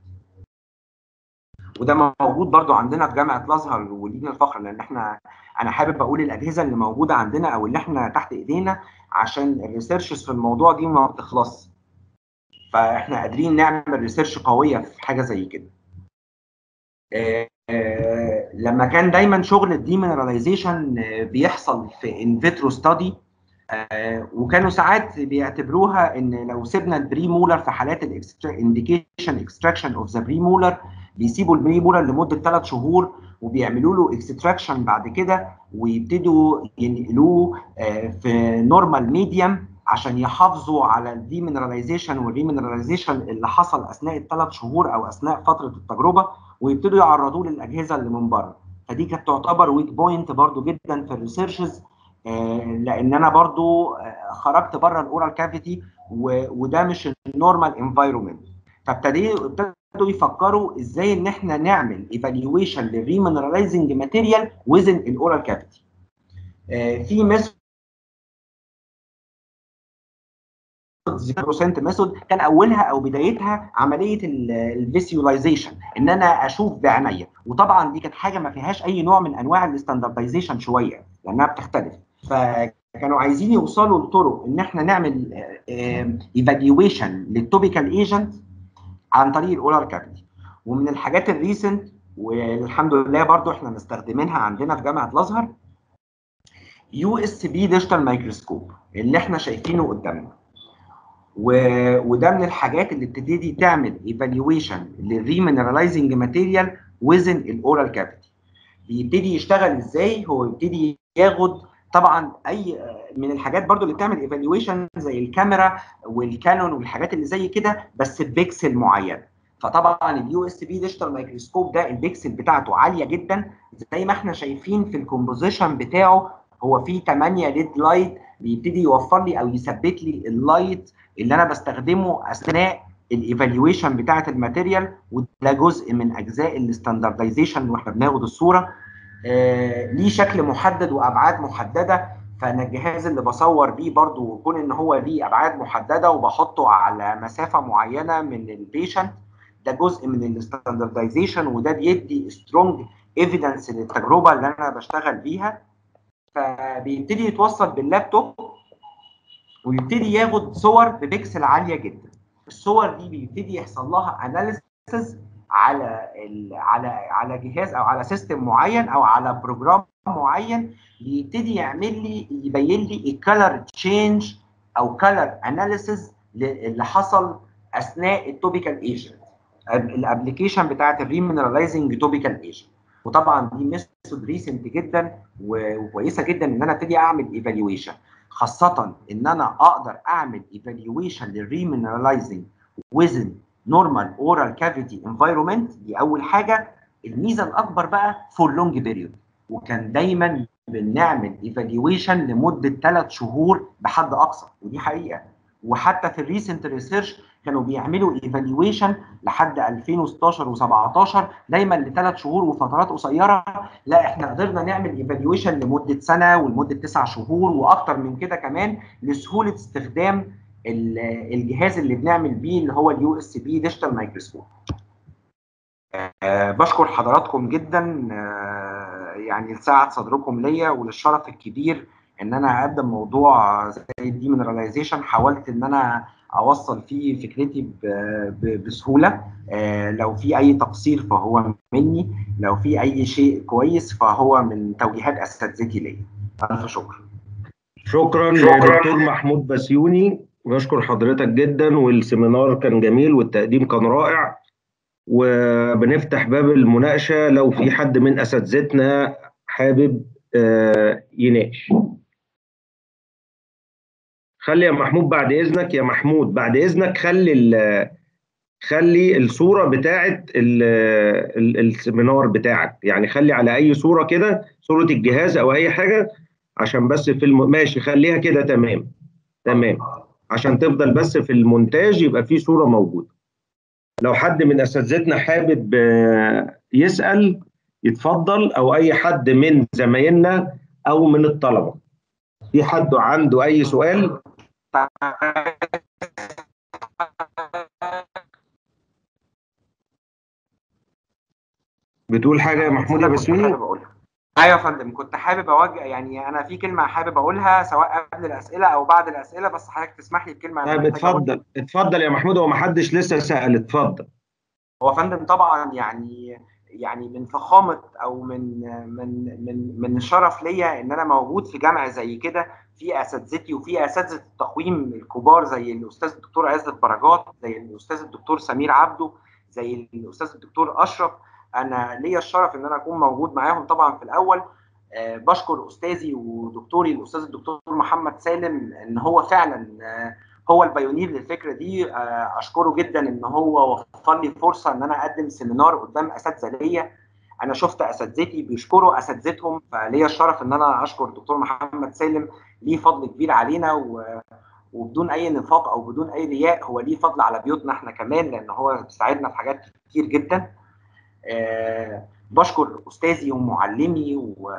وده موجود برضو عندنا في جامعه الازهر ولينا الفخر لان احنا انا حابب اقول الاجهزه اللي موجوده عندنا او اللي احنا تحت ايدينا عشان الريسيرشز في الموضوع دي ما بتخلصش فاحنا قادرين نعمل ريسيرش قويه في حاجه زي كده آه آه لما كان دايما شغل الديمينراليزيشن آه بيحصل في انفيترو ستادي وكانوا ساعات بيعتبروها ان لو سيبنا البري مولر في حالات الانديكيشن اكستراكشن اوف ذا بري مولر بيسيبوا البري مولر لمده ثلاث شهور وبيعملوا له اكستراكشن بعد كده ويبتدوا ينقلوه في نورمال ميديم عشان يحافظوا على الديمينراليزيشن والريمينراليزيشن اللي حصل اثناء الثلاث شهور او اثناء فتره التجربه ويبتدوا يعرضوه للاجهزه اللي من بره فدي كانت تعتبر ويك بوينت برضو جدا في الريسيرشز لان انا برضو خرجت بره الاورال كافيتي وده مش النورمال انفايرمنت فابتدوا ابتدوا يفكروا ازاي ان احنا نعمل ايفالويشن للريمينراليزنج ماتيريال وزن الاورال كافيتي في ميثود 0% ميثود كان اولها او بدايتها عمليه الفيسيولايزيشن ان انا اشوف بعينيا وطبعا دي كانت حاجه ما فيهاش اي نوع من انواع الستاندردايزيشن شويه لانها بتختلف فكانوا عايزين يوصلوا لطرق ان احنا نعمل ايفالويشن للتوبيكال ايجنت عن طريق الاولار كافيتي ومن الحاجات الريسنت والحمد لله برضو احنا مستخدمينها عندنا في جامعه الازهر يو اس بي ديجيتال مايكروسكوب اللي احنا شايفينه قدامنا و... وده من الحاجات اللي بتبتدي تعمل ايفالويشن للريمينرالايزنج ماتيريال وزن الاورال كافيتي بيبتدي يشتغل ازاي هو يبتدي ياخد طبعا اي من الحاجات برضو اللي بتعمل ايفالويشن زي الكاميرا والكانون والحاجات اللي زي كده بس ببيكسل معين فطبعا اليو اس بي ديجيتال مايكروسكوب ده البيكسل بتاعته عاليه جدا زي ما احنا شايفين في الكومبوزيشن بتاعه هو فيه 8 ليد لايت بيبتدي يوفر لي او يثبت لي اللايت اللي انا بستخدمه اثناء الايفالويشن بتاعه الماتيريال وده جزء من اجزاء الستاندردايزيشن واحنا بناخد الصوره آه ليه شكل محدد وابعاد محدده فانا الجهاز اللي بصور بيه برضو يكون ان هو ليه ابعاد محدده وبحطه على مسافه معينه من البيشنت ده جزء من الستاندردايزيشن وده بيدي سترونج ايفيدنس للتجربه اللي انا بشتغل بيها فبيبتدي يتوصل باللابتوب ويبتدي ياخد صور ببكسل عاليه جدا الصور دي بيبتدي يحصل لها اناليسيس على ال على على جهاز او على سيستم معين او على بروجرام معين بيبتدي يعمل لي يبين لي الكالر تشينج او كالر اناليسيس اللي حصل اثناء التوبيكال ايجنت الابلكيشن بتاعت الريمينرالايزنج توبيكال ايجنت وطبعا دي ميثود ريسنت جدا وكويسه جدا ان انا ابتدي اعمل ايفالويشن خاصه ان انا اقدر اعمل ايفالويشن للريمينرالايزنج وزن نورمال اورال كافيتي انفايرمنت دي اول حاجه الميزه الاكبر بقى فور لونج بيريود وكان دايما بنعمل ايفالويشن لمده ثلاث شهور بحد اقصى ودي حقيقه وحتى في الريسنت ريسيرش كانوا بيعملوا ايفالويشن لحد 2016 و17 دايما لثلاث شهور وفترات قصيره لا احنا قدرنا نعمل ايفالويشن لمده سنه ولمده تسع شهور واكتر من كده كمان لسهوله استخدام الجهاز اللي بنعمل بيه اللي هو اليو اس بي ديجيتال مايكروسكوب أه بشكر حضراتكم جدا أه يعني لسعه صدركم ليا وللشرف الكبير ان انا اقدم موضوع زي الديمينراليزيشن حاولت ان انا اوصل فيه فكرتي بسهوله أه لو في اي تقصير فهو مني لو في اي شيء كويس فهو من توجيهات اساتذتي ليا الف شكر شكرا لدكتور محمود بسيوني بشكر حضرتك جدا والسيمينار كان جميل والتقديم كان رائع وبنفتح باب المناقشه لو في حد من اساتذتنا حابب يناقش خلي يا محمود بعد اذنك يا محمود بعد اذنك خلي خلي الصوره بتاعه السيمينار بتاعك يعني خلي على اي صوره كده صوره الجهاز او اي حاجه عشان بس في الم... ماشي خليها كده تمام تمام عشان تفضل بس في المونتاج يبقى في صوره موجوده لو حد من اساتذتنا حابب يسال يتفضل او اي حد من زمايلنا او من الطلبه في حد عنده اي سؤال بتقول حاجه يا محمود يا بسيوني ايوه يا فندم كنت حابب اوجه يعني انا في كلمه حابب اقولها سواء قبل الاسئله او بعد الاسئله بس حضرتك تسمح لي بكلمه طيب اتفضل اتفضل يا محمود هو ما حدش لسه سال اتفضل هو فندم طبعا يعني يعني من فخامه او من من من من شرف ليا ان انا موجود في جامعه زي كده في اساتذتي وفي اساتذه التقويم الكبار زي الاستاذ الدكتور عزت بركات زي الاستاذ الدكتور سمير عبده زي الاستاذ الدكتور اشرف انا ليا الشرف ان انا اكون موجود معاهم طبعا في الاول أه بشكر استاذي ودكتوري الاستاذ الدكتور محمد سالم ان هو فعلا أه هو البايونير للفكره دي أه اشكره جدا ان هو وفر لي فرصه ان انا اقدم سيمينار قدام اساتذه ليا انا شفت اساتذتي بيشكروا اساتذتهم فليا الشرف ان انا اشكر الدكتور محمد سالم ليه فضل كبير علينا و وبدون اي نفاق او بدون اي رياء هو ليه فضل على بيوتنا احنا كمان لان هو بيساعدنا في حاجات كتير جدا أه بشكر استاذي ومعلمي و...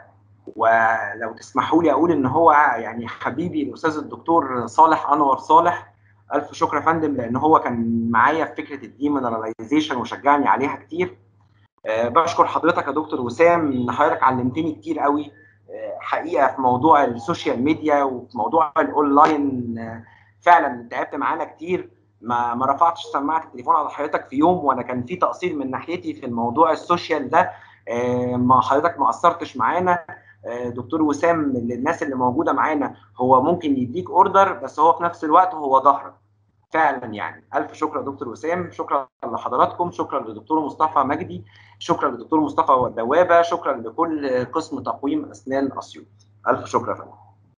ولو تسمحوا لي اقول ان هو يعني حبيبي الاستاذ الدكتور صالح انور صالح الف شكر يا فندم لان هو كان معايا في فكره الديمينراليزيشن وشجعني عليها كتير أه بشكر حضرتك يا دكتور وسام ان حضرتك علمتني كتير قوي أه حقيقه في موضوع السوشيال ميديا وفي موضوع الاونلاين أه فعلا تعبت معانا كتير ما ما رفعتش سماعه التليفون على حضرتك في يوم وانا كان في تقصير من ناحيتي في الموضوع السوشيال ده ما حضرتك ما قصرتش معانا دكتور وسام للناس اللي موجوده معانا هو ممكن يديك اوردر بس هو في نفس الوقت هو ظهرك فعلا يعني الف شكر يا دكتور وسام شكرا لحضراتكم شكرا لدكتور مصطفى مجدي شكرا لدكتور مصطفى والدوابه شكرا لكل قسم تقويم اسنان اسيوط الف شكر يا فندم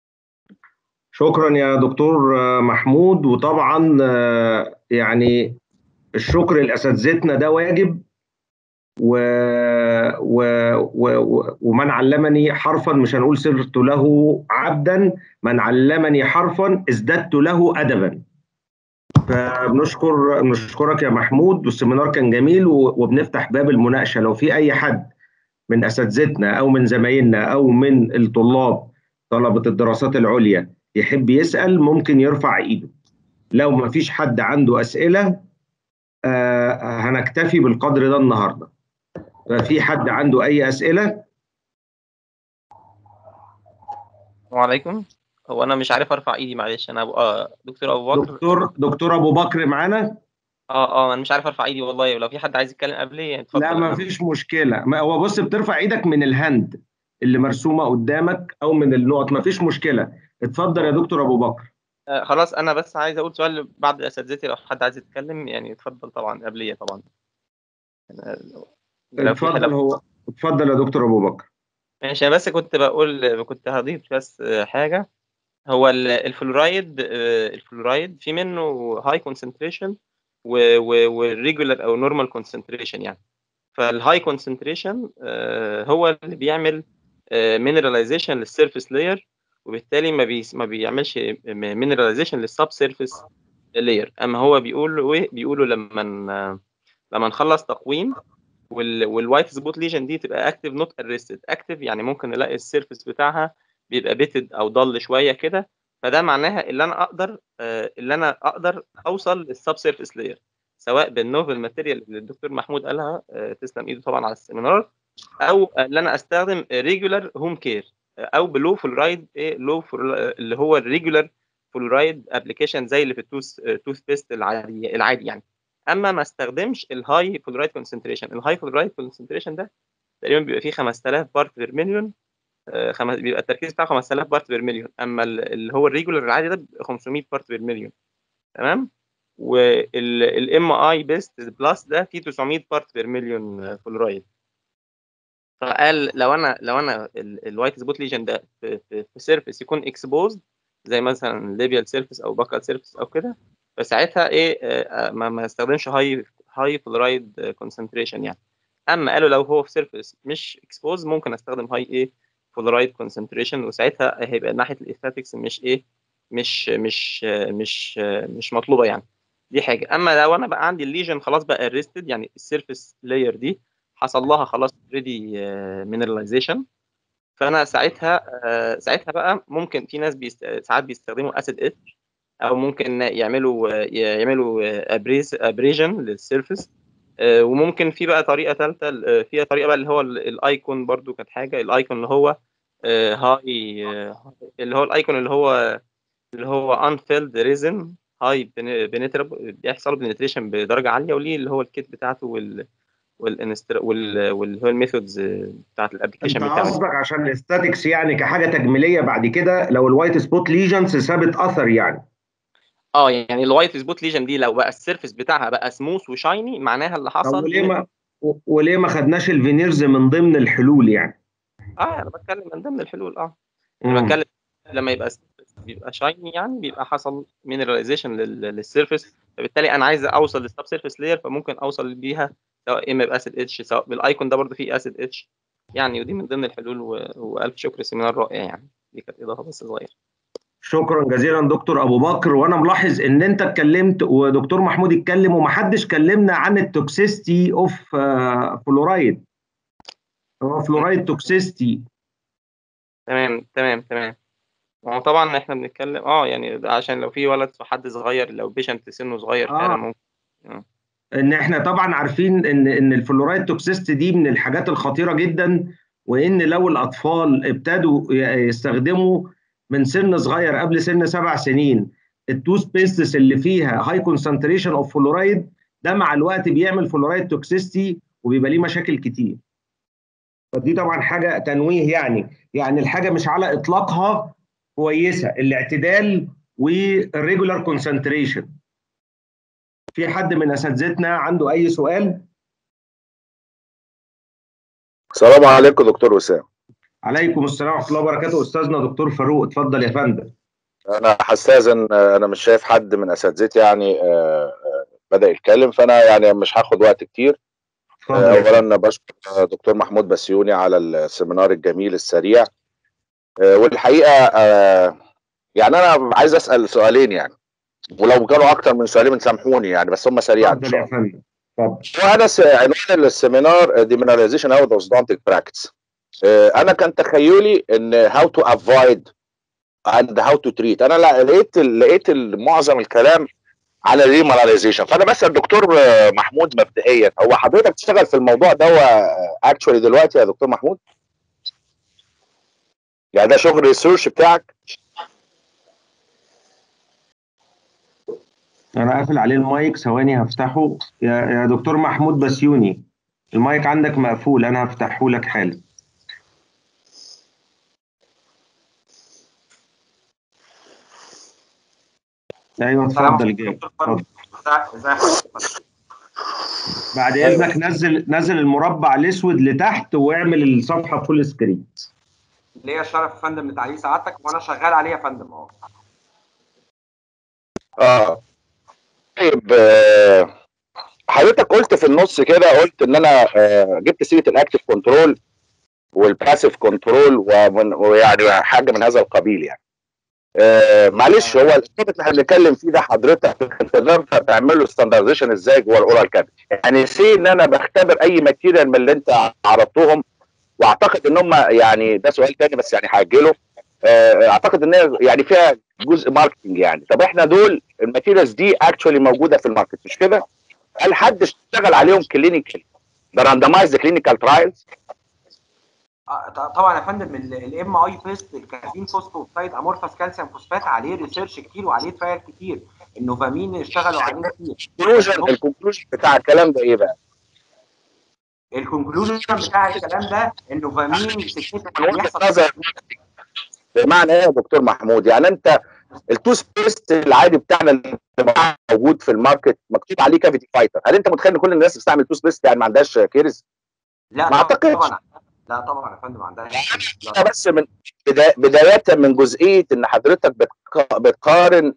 شكرا يا دكتور محمود وطبعا يعني الشكر لاساتذتنا ده واجب و... و... و... ومن علمني حرفا مش هنقول صرت له عبدا من علمني حرفا ازددت له ادبا فبنشكر بنشكرك يا محمود والسيمينار كان جميل وبنفتح باب المناقشه لو في اي حد من اساتذتنا او من زمايلنا او من الطلاب طلبه الدراسات العليا يحب يسال ممكن يرفع ايده لو ما فيش حد عنده اسئله آه هنكتفي بالقدر ده النهارده ففي حد عنده اي اسئله السلام عليكم هو انا مش عارف ارفع ايدي معلش انا أبو... آه دكتور ابو بكر دكتور دكتور ابو بكر معانا اه اه انا مش عارف ارفع ايدي والله لو في حد عايز يتكلم قبلي اتفضل لا ما فيش مشكله ما هو بص بترفع ايدك من الهند اللي مرسومه قدامك او من النقط ما فيش مشكله اتفضل يا دكتور ابو بكر آه خلاص انا بس عايز اقول سؤال بعد اساتذتي لو حد عايز يتكلم يعني اتفضل طبعا قبليه طبعا اتفضل هو اتفضل يا دكتور ابو بكر ماشي انا بس كنت بقول كنت هضيف بس حاجه هو الفلورايد الفلورايد في منه هاي كونسنتريشن والريجولار او نورمال كونسنتريشن يعني فالهاي كونسنتريشن هو اللي بيعمل مينراليزيشن للسيرفيس لاير وبالتالي ما بي ما بيعملش مينراليزيشن للسب سيرفيس لاير اما هو بيقول ايه بيقولوا لما ن- لما نخلص تقويم وال والوايت سبوت ليجن دي تبقى اكتف نوت ارستد اكتف يعني ممكن نلاقي السيرفيس بتاعها بيبقى بيتد او ضل شويه كده فده معناها اللي انا اقدر آه، اللي انا اقدر اوصل للسب سيرفيس لاير سواء بالنوفل ماتيريال اللي الدكتور محمود قالها آه، تسلم ايده طبعا على السيمينار او اللي انا استخدم ريجولار هوم كير او بلو فلورايد ايه لو اللي هو الريجولار فلورايد ابلكيشن زي اللي في التوث توث بيست العادي العادي يعني اما ما استخدمش الهاي فلورايد كونسنتريشن الهاي فلورايد كونسنتريشن ده تقريبا بيبقى فيه 5000 بارت بير مليون آه، خمس- بيبقى التركيز بتاعه 5000 بارت بير مليون اما ال- اللي هو الريجولار العادي ده بيبقى 500 بارت بير مليون تمام والام اي بيست بلس ده فيه 900 بارت بير مليون فلورايد فقال لو انا لو انا الوايت سبوت ليجن ده في, في, في سيرفيس يكون اكسبوزد زي مثلا ليبيال سيرفيس او باكال سيرفيس او كده فساعتها ايه آه، ما ما استخدمش هاي هاي فلورايد كونسنتريشن يعني اما قالوا لو هو في سيرفيس مش اكسبوز ممكن استخدم هاي ايه فلورايد كونسنتريشن وساعتها هيبقى ناحيه الاستاتكس مش ايه مش مش آه، مش آه، مش مطلوبه يعني دي حاجه اما لو انا بقى عندي الليجن خلاص بقى ارستد يعني السيرفيس لاير دي حصل لها خلاص ريدي مينراليزيشن فانا ساعتها آه، ساعتها بقى ممكن في ناس بيست... ساعات بيستخدموا اسيد اتش او ممكن يعملوا آه، يعملوا ابريز ابريجن للسيرفيس آه، وممكن في بقى طريقه ثالثه فيها طريقه بقى اللي هو ال- الايكون برضو كانت حاجه الايكون اللي هو آه، هاي آه، اللي هو الايكون اللي هو اللي هو انفيلد ريزن هاي بنترب بيحصل بنتريشن بدرجه عاليه وليه اللي هو الكيت بتاعته وال والانستر وال واللي هو الميثودز بتاعت انت الابلكيشن بتاعه قصدك عشان الاستاتكس يعني كحاجه تجميليه بعد كده لو الوايت سبوت ليجنز سابت اثر يعني اه يعني الوايت سبوت ليجن دي لو بقى السيرفيس بتاعها بقى سموث وشايني معناها اللي طب حصل وليه إن- ما و- وليه ما خدناش الفينيرز من ضمن الحلول يعني اه انا بتكلم من ضمن الحلول اه مم. انا بتكلم لما يبقى السيرفيس بيبقى شايني يعني بيبقى حصل مينراليزيشن للسيرفيس فبالتالي انا عايز اوصل للسب سيرفيس لاير فممكن اوصل بيها سواء اما باسيد اتش سواء بالايكون ده برضه فيه اسيد اتش يعني ودي من ضمن الحلول و... والف شكر سيمينار رائع يعني دي كانت اضافه بس صغيره شكرا جزيلا دكتور ابو بكر وانا ملاحظ ان انت اتكلمت ودكتور محمود اتكلم ومحدش كلمنا عن التوكسيستي اوف فلورايد هو فلورايد توكسيستي تمام تمام تمام هو طبعا احنا بنتكلم اه يعني ده عشان لو في ولد حد صغير لو بيشنت سنه صغير آه. فعلا ممكن ان احنا طبعا عارفين ان ان الفلورايد توكسيستي دي من الحاجات الخطيره جدا وان لو الاطفال ابتدوا ي- يستخدموا من سن صغير قبل سن سبع سنين التوث بيستس اللي فيها هاي كونسنتريشن اوف فلورايد ده مع الوقت بيعمل فلورايد توكسيستي وبيبقى ليه مشاكل كتير فدي طبعا حاجه تنويه يعني يعني الحاجه مش على اطلاقها كويسه الاعتدال والريجولار كونسنتريشن في حد من اساتذتنا عنده اي سؤال السلام عليكم دكتور وسام عليكم السلام ورحمه الله وبركاته استاذنا دكتور فاروق اتفضل يا فندم انا هستاذن آه، انا مش شايف حد من اساتذتي يعني آه، آه، بدا يتكلم فانا يعني مش هاخد وقت كتير اتفضل آه، يا فندم. اولا بشكر آه، دكتور محمود بسيوني على السيمينار الجميل السريع آه، والحقيقه آه، يعني انا عايز اسال سؤالين يعني ولو كانوا اكتر من سؤالين سامحوني يعني بس هم سريعا ان اتفضل شاء يا الله فندم اتفضل وانا س- عنوان السيمينار ديميناليزيشن اوت اوف ستونتك براكتس انا كان تخيلي ان هاو تو افويد اند هاو تو تريت انا لا- لقيت لقيت معظم الكلام على الريماليزيشن فانا بسال الدكتور آه، محمود مبدئيا هو حضرتك تشتغل في الموضوع ده اكشولي دلوقتي يا دكتور محمود يعني ده شغل الريسيرش بتاعك انا قافل عليه المايك ثواني هفتحه يا يا دكتور محمود بسيوني المايك عندك مقفول انا هفتحه لك حالا ايوه السلام اتفضل عليكم جاي دكتور فاروق. اتفضل. ازي ازي حضرتك بعد اذنك نزل نزل المربع الاسود لتحت واعمل الصفحه فول سكرين ليا الشرف يا فندم لتعليق سعادتك وانا شغال عليه يا فندم اهو اه طيب آه، حضرتك قلت في النص كده قلت ان انا آه، جبت سيره الاكتف كنترول والباسيف كنترول ويعني حاجه من هذا القبيل يعني آه معلش هو التوبيك اللي احنا بنتكلم فيه ده حضرتك انت تقدر تعمل له ستاندرزيشن ازاي جوه الاورال كافيتي يعني سي ان انا بختبر اي ماتيريال من اللي انت عرضتهم واعتقد ان هم يعني ده سؤال تاني بس يعني هاجله آه اعتقد ان هي يعني فيها جزء ماركتنج يعني طب احنا دول الماتيريالز دي اكشولي موجوده في الماركت مش كده؟ هل حد اشتغل عليهم كلينيكال ده راندمايزد كلينيكال ترايلز آه، ط- طبعا يا فندم الام اي بيست الكافيين فوسفوفايد امورفاس كالسيوم فوسفات عليه ريسيرش كتير وعليه ترايل كتير النوفامين اشتغلوا عليه كتير الكونكلوجن الكونكلوجن بتاع الكلام ده ايه بقى؟ الكونكلوجن بتاع الكلام ده النوفامين سكتك من وجهه بيحصل نظر بمعنى ايه يا دكتور محمود؟ يعني انت التوث بيست العادي بتاعنا اللي بيبقى موجود في الماركت مكتوب عليه كافيتي فايتر، هل انت متخيل ان كل الناس بتستعمل توث بيست يعني ما عندهاش كيرز؟ لا ما طبعا أعتقدش. طبعا لا طبعا يا فندم ما عندهاش لا انا بس من بدا- بدايه من جزئيه ان حضرتك بتق- بتقارن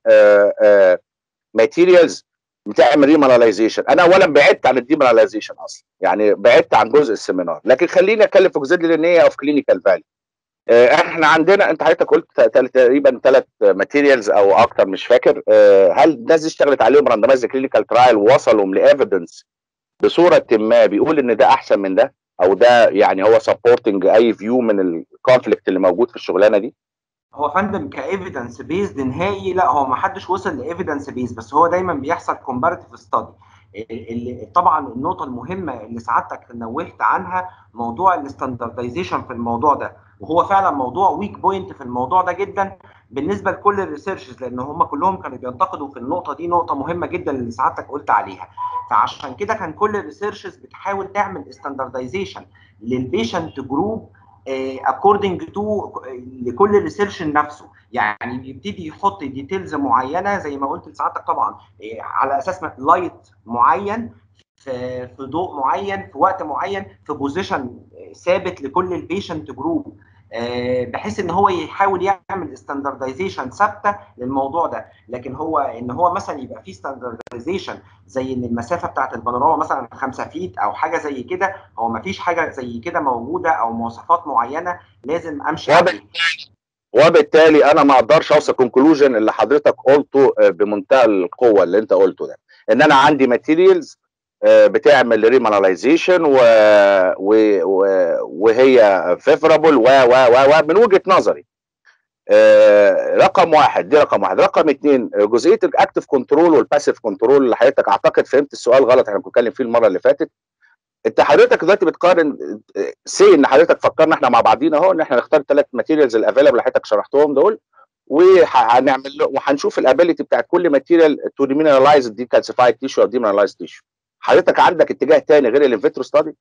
ماتيريالز بتعمل ريماليزيشن انا اولا بعدت عن الديماليزيشن اصلا يعني بعدت عن جزء السيمينار لكن خليني اتكلم في جزئيه لان هي اوف كلينيكال فاليو احنا عندنا انت حضرتك قلت ت- تل- تقريبا ثلاث ماتيريالز او اكتر مش فاكر آه، هل الناس دي اشتغلت عليهم راندمايز كلينيكال ترايل ووصلوا لايفيدنس بصوره ما بيقول ان ده احسن من ده او ده يعني هو سبورتنج اي فيو من الكونفليكت اللي موجود في الشغلانه دي هو فندم كايفيدنس بيزد نهائي لا هو ما حدش وصل لايفيدنس بيز بس هو دايما بيحصل كومباريتيف ستادي طبعا النقطه المهمه اللي سعادتك نوهت عنها موضوع الستاندردايزيشن في الموضوع ده وهو فعلا موضوع ويك بوينت في الموضوع ده جدا بالنسبه لكل الريسيرشز لان هم كلهم كانوا بينتقدوا في النقطه دي نقطه مهمه جدا اللي سعادتك قلت عليها فعشان كده كان كل الريسيرشز بتحاول تعمل ستاندردايزيشن للبيشنت جروب اكوردنج تو لكل ريسيرش نفسه يعني بيبتدي يحط ديتيلز معينه زي ما قلت لسعادتك طبعا إيه، على اساس لايت معين في في ضوء معين في وقت معين في بوزيشن ثابت لكل البيشنت جروب بحيث ان هو يحاول يعمل ستاندردايزيشن ثابته للموضوع ده لكن هو ان هو مثلا يبقى في ستاندردايزيشن زي ان المسافه بتاعت البانوراما مثلا 5 فيت او حاجه زي كده هو ما فيش حاجه زي كده موجوده او مواصفات معينه لازم امشي واضح. عليها وبالتالي انا ما اقدرش اوصل كونكلوجن اللي حضرتك قلته آه، بمنتهى القوه اللي انت قلته ده ان انا عندي ماتيريالز بتعمل ريماناليزيشن و... و... و... وهي فيفرابل و و و و من وجهه نظري آه، رقم واحد دي رقم واحد رقم اثنين جزئيه الاكتف كنترول والباسيف كنترول اللي حضرتك اعتقد فهمت السؤال غلط احنا كنا بنتكلم فيه المره اللي فاتت انت حضرتك دلوقتي بتقارن سي ان حضرتك فكرنا احنا مع بعضينا اهو ان احنا نختار الثلاث ماتيريالز الافيلبل اللي حضرتك شرحتهم دول وهنعمل له وهنشوف الابيليتي بتاعت كل ماتيريال تو ريمينرالايز دي كالسيفايد تيشو او ديمينرالايز تيشو حضرتك عندك اتجاه تاني غير الانفيترو ستادي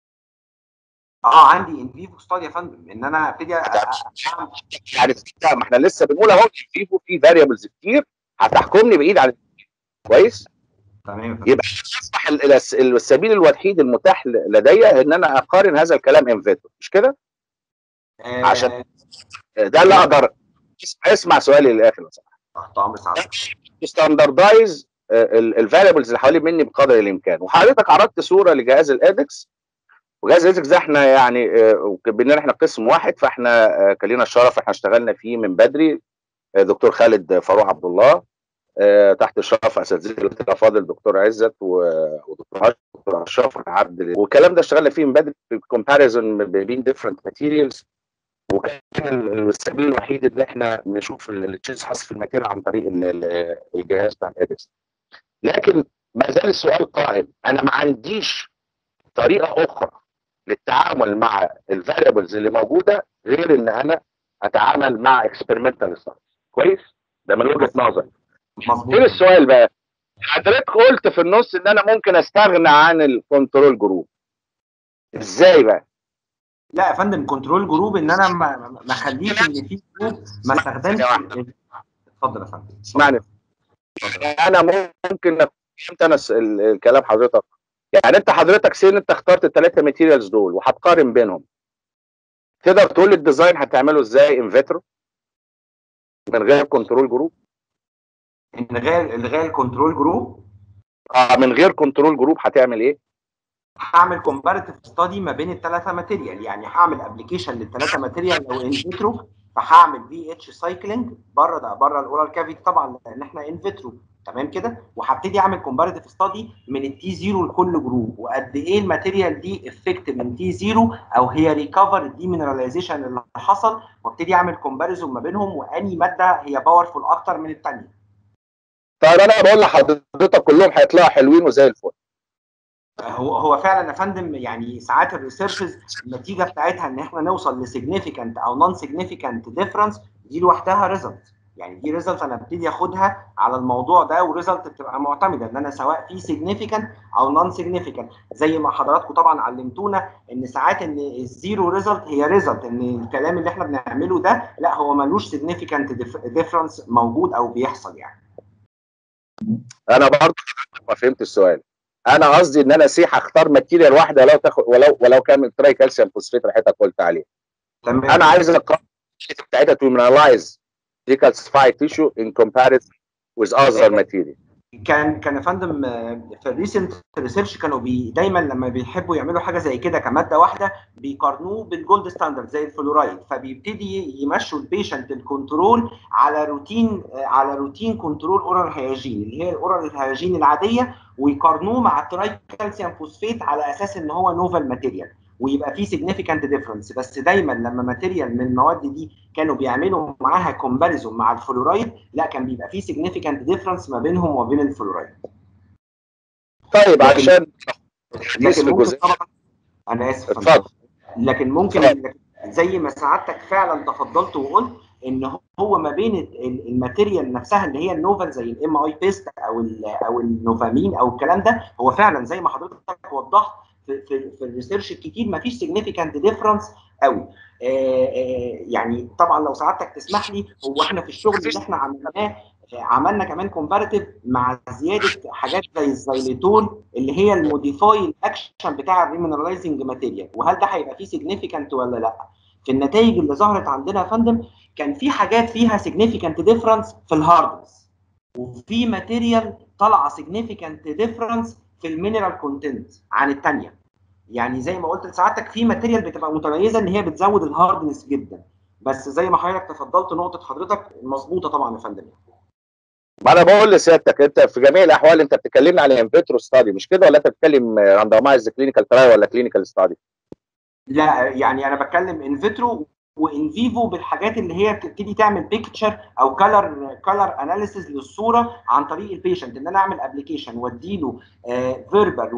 اه عندي ان فيفو ستادي يا فندم ان انا ابتدي أ- أ- اعمل يعني ما احنا لسه بنقول اهو فيفو في فاريبلز كتير هتحكمني بعيد عن كويس تمام يا فندم يبقى اصبح ال- الس- السبيل الوحيد المتاح ل- لدي ان انا اقارن هذا الكلام انفيترو مش كده؟ آه، عشان- ده اللي اقدر اسمع, اسمع سؤالي للاخر لو سمحت. تحت امر سعادتك ستاندردايز الفاريبلز اللي حوالين مني بقدر الامكان وحضرتك عرضت صوره لجهاز الادكس وجهاز الادكس ده احنا يعني آه، بما احنا قسم واحد فاحنا آه، كان لنا الشرف احنا اشتغلنا فيه من بدري آه، دكتور خالد فاروق عبد الله آه، تحت اشراف اساتذه الافاضل دكتور عزت و- ودكتور هاشم ودكتور اشرف عبد والكلام ده اشتغلنا فيه من بدري في كومباريزون بين ديفرنت ماتيريالز وكان السبيل الوحيد ان احنا نشوف التشيز حصل في المكان عن طريق ال- ال- الجهاز بتاع الادكس لكن ما زال السؤال قائم انا ما عنديش طريقه اخرى للتعامل مع الفاريبلز اللي موجوده غير ان انا اتعامل مع اكسبيرمنتال ستاديز كويس ده من وجهه نظري مظبوط فين السؤال بقى حضرتك قلت في النص ان انا ممكن استغنى عن الكنترول جروب ازاي بقى لا يا فندم كنترول جروب ان انا ما ما- ما اخليش ان في جروب ما استخدمش اتفضل يا فندم اسمعني انا ممكن فهمت انا س- ال- الكلام حضرتك يعني انت حضرتك سين انت اخترت الثلاثه ماتيريالز دول وهتقارن بينهم تقدر تقول لي الديزاين هتعمله ازاي ان فيترو من غير كنترول جروب الغاء الغاء الكنترول جروب اه من غير كنترول جروب هتعمل ايه هعمل كومباريتيف ستادي ما بين الثلاثه ماتيريال يعني هعمل ابلكيشن للثلاثه ماتيريال لو ان فيترو فهعمل في اتش سايكلينج بره ده بره الاورال كافيتي طبعا لان احنا ان فيترو تمام كده وهبتدي اعمل كومباريتيف ستادي من التي زيرو لكل جروب وقد ايه الماتيريال دي افكت من تي زيرو او هي ريكفر الديمينراليزيشن اللي حصل وابتدي اعمل كومباريزون ما بينهم واني ماده هي باورفول اكتر من الثانيه طيب انا بقول لحضرتك كلهم هيطلعوا حلوين وزي الفل هو هو فعلا يا فندم يعني ساعات الريسيرشز النتيجه بتاعتها ان احنا نوصل لسيجنيفيكانت او نون سيجنيفيكانت ديفرنس دي لوحدها ريزلت يعني دي ريزلت انا ابتدي اخدها على الموضوع ده وريزلت بتبقى معتمده ان انا سواء في سيجنيفيكانت او نون سيجنيفيكانت زي ما حضراتكم طبعا علمتونا ان ساعات ان الزيرو ريزلت هي ريزلت ان الكلام اللي احنا بنعمله ده لا هو ملوش سيجنيفيكانت ديفرنس موجود او بيحصل يعني انا برضه ما فهمت السؤال انا قصدي ان انا سيح اختار ماتيريال واحده لو تاخد ولو ولو كان من تراي كالسيوم فوسفيت اللي حضرتك قلت عليه تمام انا عايز القاعده بتاعتها تو مينرالايز decalcified tissue in comparison with other material كان كان يا فندم في الريسنت ريسيرش كانوا بي دايما لما بيحبوا يعملوا حاجه زي كده كماده واحده بيقارنوه بالجولد ستاندرد زي الفلورايد فبيبتدي يمشوا البيشنت الكنترول على روتين على روتين كنترول اورال هياجين اللي هي الاورال هياجين العاديه ويقارنوه مع التراي كالسيوم فوسفيت على اساس ان هو نوفال ماتيريال ويبقى في سيجنيفيكانت ديفرنس بس دايما لما ماتيريال من المواد دي كانوا بيعملوا معاها كومباريزون مع الفلورايد لا كان بيبقى في سيجنيفيكانت ديفرنس ما بينهم وبين الفلورايد طيب عشان لكن ممكن طبعا انا اسف اتفضل لكن ممكن لكن زي ما سعادتك فعلا تفضلت وقلت ان هو ما بين الماتيريال نفسها اللي هي النوفل زي الام اي بيست او ال او النوفامين او الكلام ده هو فعلا زي ما حضرتك وضحت في في, في الريسيرش الكتير ما فيش سيجنيفيكانت ديفرنس قوي آآ آآ يعني طبعا لو سعادتك تسمح لي هو احنا في الشغل اللي احنا عملناه عملنا كمان كومباريتيف مع زياده حاجات زي الزيليتون اللي هي الموديفاي الاكشن بتاع الريمينرالايزنج ماتيريال وهل ده هيبقى فيه سيجنيفيكانت ولا لا في النتائج اللي ظهرت عندنا يا فندم كان في حاجات فيها سيجنيفيكانت ديفرنس في الهاردنس وفي ماتيريال طالعه سيجنيفيكانت ديفرنس في المينرال كونتنت عن الثانيه يعني زي ما قلت لسعادتك في ماتيريال بتبقى متميزه ان هي بتزود الهاردنس جدا بس زي ما حضرتك تفضلت نقطه حضرتك مظبوطه طبعا يا فندم ما انا بقول لسيادتك انت في جميع الاحوال انت بتتكلمنا على انفيترو ستادي مش كده ولا انت بتتكلم راندمايز كلينيكال تراي ولا كلينيكال ستادي؟ لا يعني انا بتكلم ان فيترو وان فيفو بالحاجات اللي هي بتبتدي تعمل بيكتشر او كلر كلر اناليسيز للصوره عن طريق البيشنت ان انا اعمل ابلكيشن واديله فيربال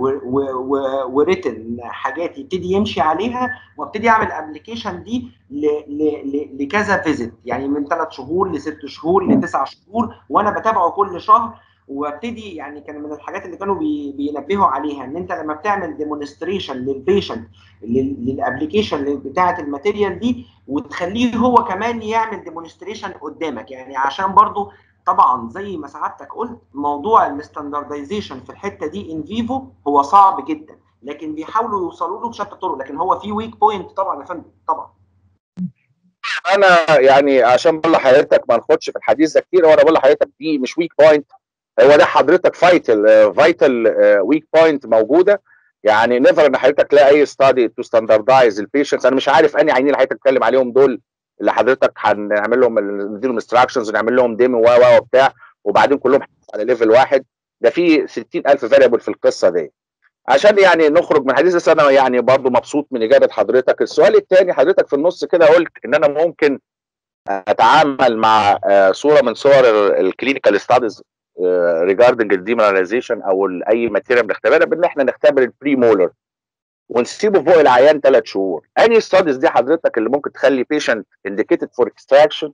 وريتن حاجات يبتدي يمشي عليها وابتدي اعمل ابلكيشن دي ل ل لكذا فيزيت يعني من ثلاث شهور لست شهور لتسع شهور وانا بتابعه كل شهر وابتدي يعني كان من الحاجات اللي كانوا بي بينبهوا عليها ان انت لما بتعمل ديمونستريشن للبيشنت للابلكيشن بتاعه الماتيريال دي وتخليه هو كمان يعمل ديمونستريشن قدامك يعني عشان برضو طبعا زي ما سعادتك قلت موضوع الستاندردايزيشن في الحته دي ان فيفو هو صعب جدا لكن بيحاولوا يوصلوا له بشتى الطرق لكن هو في ويك بوينت طبعا يا فندم طبعا انا يعني عشان بقول لحضرتك ما ناخدش في الحديث ده كتير وانا بقول لحضرتك دي مش ويك بوينت هو ده حضرتك فايتل فايتل ويك بوينت موجوده يعني نيفر ان حضرتك تلاقي اي ستادي تو ستاندردايز البيشنتس انا مش عارف انهي عينين اللي حضرتك بتتكلم عليهم دول اللي حضرتك هنعمل لهم نديلهم انستراكشنز ونعمل لهم ديمو و و وبتاع وبعدين كلهم على ليفل واحد ده في 60000 فاريبل في القصه دي عشان يعني نخرج من حديث انا يعني برضو مبسوط من اجابه حضرتك السؤال الثاني حضرتك في النص كده قلت ان انا ممكن اتعامل مع صوره من صور الكلينيكال ستاديز ريجاردنج الديموناليزيشن او اي ماتيريال بنختبرها بان احنا نختبر البري مولر ونسيبه فوق العيان ثلاث شهور اني ستاديز دي حضرتك اللي ممكن تخلي بيشنت انديكيتد فور اكستراكشن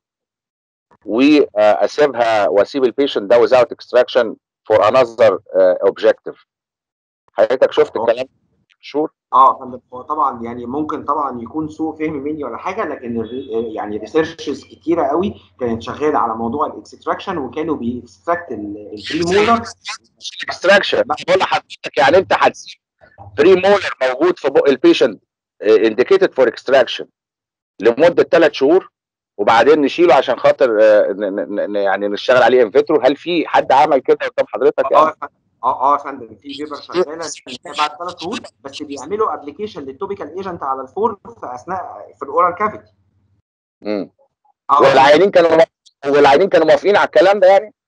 واسيبها واسيب البيشنت ده without extraction for another uh, objective حضرتك شفت الكلام شهور اه فندم هو طبعا يعني ممكن طبعا يكون سوء فهم مني ولا حاجه لكن يعني ريسيرشز كتيره قوي كانت شغاله على موضوع الاكستراكشن وكانوا بيكستراكت البري مولر اكستراكشن بقول لحضرتك يعني انت هتسيب بري مولر موجود في بق البيشنت انديكيتد فور اكستراكشن لمده ثلاث شهور وبعدين نشيله عشان خاطر يعني نشتغل عليه انفيترو هل في حد عمل كده قدام حضرتك يعني؟ اه اه يا فندم في بيبر شغاله بعد ثلاث شهور بس بيعملوا ابلكيشن للتوبيكال ايجنت على الفور في اثناء في الاورال كافيتي امم آه، والعيانين كانوا والعيانين كانوا موافقين على الكلام ده يعني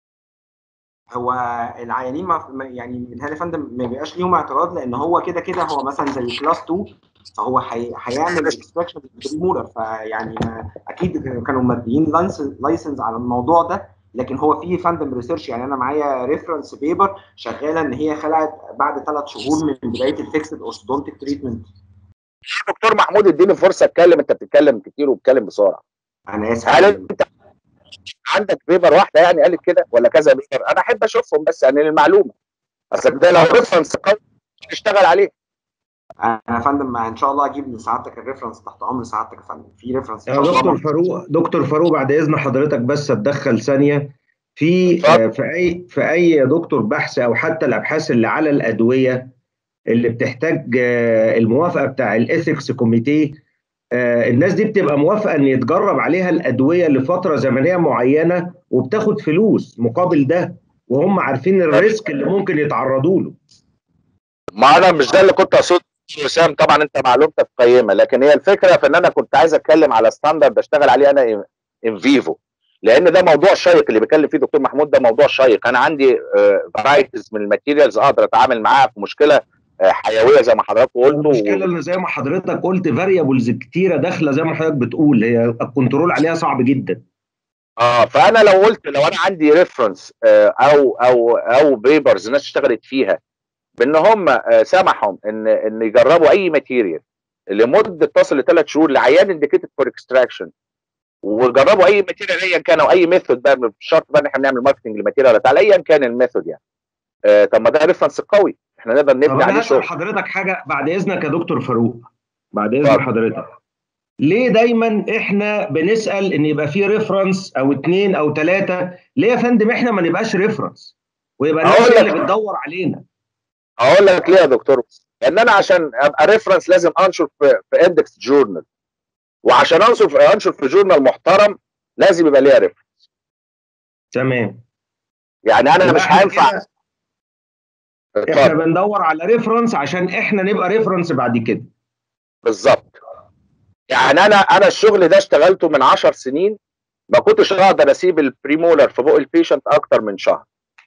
هو العيانين ما ما- يعني من هنا يا فندم ما بيبقاش ليهم اعتراض لان هو كده كده هو مثلا زي كلاس 2 فهو هي- هيعمل اكستراكشن مولر فيعني ما- اكيد كانوا مدين لايسنس على الموضوع ده لكن هو في فاندم ريسيرش يعني انا معايا ريفرنس بيبر شغاله ان هي خلعت بعد ثلاث شهور من بدايه الفيكسد اورثودونتيك تريتمنت دكتور محمود اديني فرصه اتكلم انت بتتكلم كتير وبتتكلم بسرعه انا اسف هل انت عندك بيبر واحده يعني قالت كده ولا كذا بيبر انا احب اشوفهم بس يعني للمعلومه اصل ده لو ريفرنس قوي نشتغل عليه انا يا فندم ان شاء الله اجيب لسعادتك الريفرنس تحت امر سعادتك يا فندم في ريفرنس يا دكتور فاروق دكتور فاروق بعد اذن حضرتك بس اتدخل ثانيه في آه، في اي في اي دكتور بحث او حتى الابحاث اللي على الادويه اللي بتحتاج آه، الموافقه بتاع الاثكس كوميتي الناس دي بتبقى موافقه ان يتجرب عليها الادويه لفتره زمنيه معينه وبتاخد فلوس مقابل ده وهم عارفين الريسك اللي ممكن يتعرضوا له ما انا مش ده اللي كنت اقصده وسام طبعا انت معلومتك قيمه لكن هي الفكره في ان انا كنت عايز اتكلم على ستاندرد اشتغل عليه انا ان فيفو لان ده موضوع شيق اللي بيتكلم فيه دكتور محمود ده موضوع شيق انا عندي فرايتيز من الماتيريالز اقدر اتعامل معاها في مشكله آه، حيويه زي ما حضرتك قلتوا المشكله اللي زي ما حضرتك قلت فاريبلز كتيره داخله زي ما حضرتك بتقول هي الكنترول عليها صعب جدا اه فانا لو قلت لو انا عندي ريفرنس او او او بيبرز ناس اشتغلت فيها بان هم آه، سمحوا ان ان يجربوا اي ماتيريال لمده تصل لثلاث شهور لعيان انديكيتد فور اكستراكشن وجربوا اي ماتيريال ايا كان او اي ميثود بقى مش شرط بقى ان احنا بنعمل ماركتنج للماتيريال ولا تعالى ايا كان الميثود يعني آه طب ما ده ريفرنس قوي احنا نقدر طب نبني انا عليه هسال شغل حضرتك حاجه بعد اذنك يا دكتور فاروق بعد اذن اتفضل. حضرتك ليه دايما احنا بنسال ان يبقى في ريفرنس او اتنين او تلاته ليه يا فندم احنا ما نبقاش ريفرنس ويبقى الناس أقول هي لك. اللي بتدور علينا هقول لك ليه يا دكتور لان انا عشان ابقى ريفرنس لازم انشر في في اندكس جورنال وعشان انشر في انشر في جورنال محترم لازم يبقى ليها ريفرنس تمام يعني انا يبقى مش احنا هينفع كده احنا اتفضل. بندور على ريفرنس عشان احنا نبقى ريفرنس بعد كده بالظبط يعني انا انا الشغل ده اشتغلته من 10 سنين ما كنتش اقدر اسيب البريمولر في بق البيشنت اكتر من شهر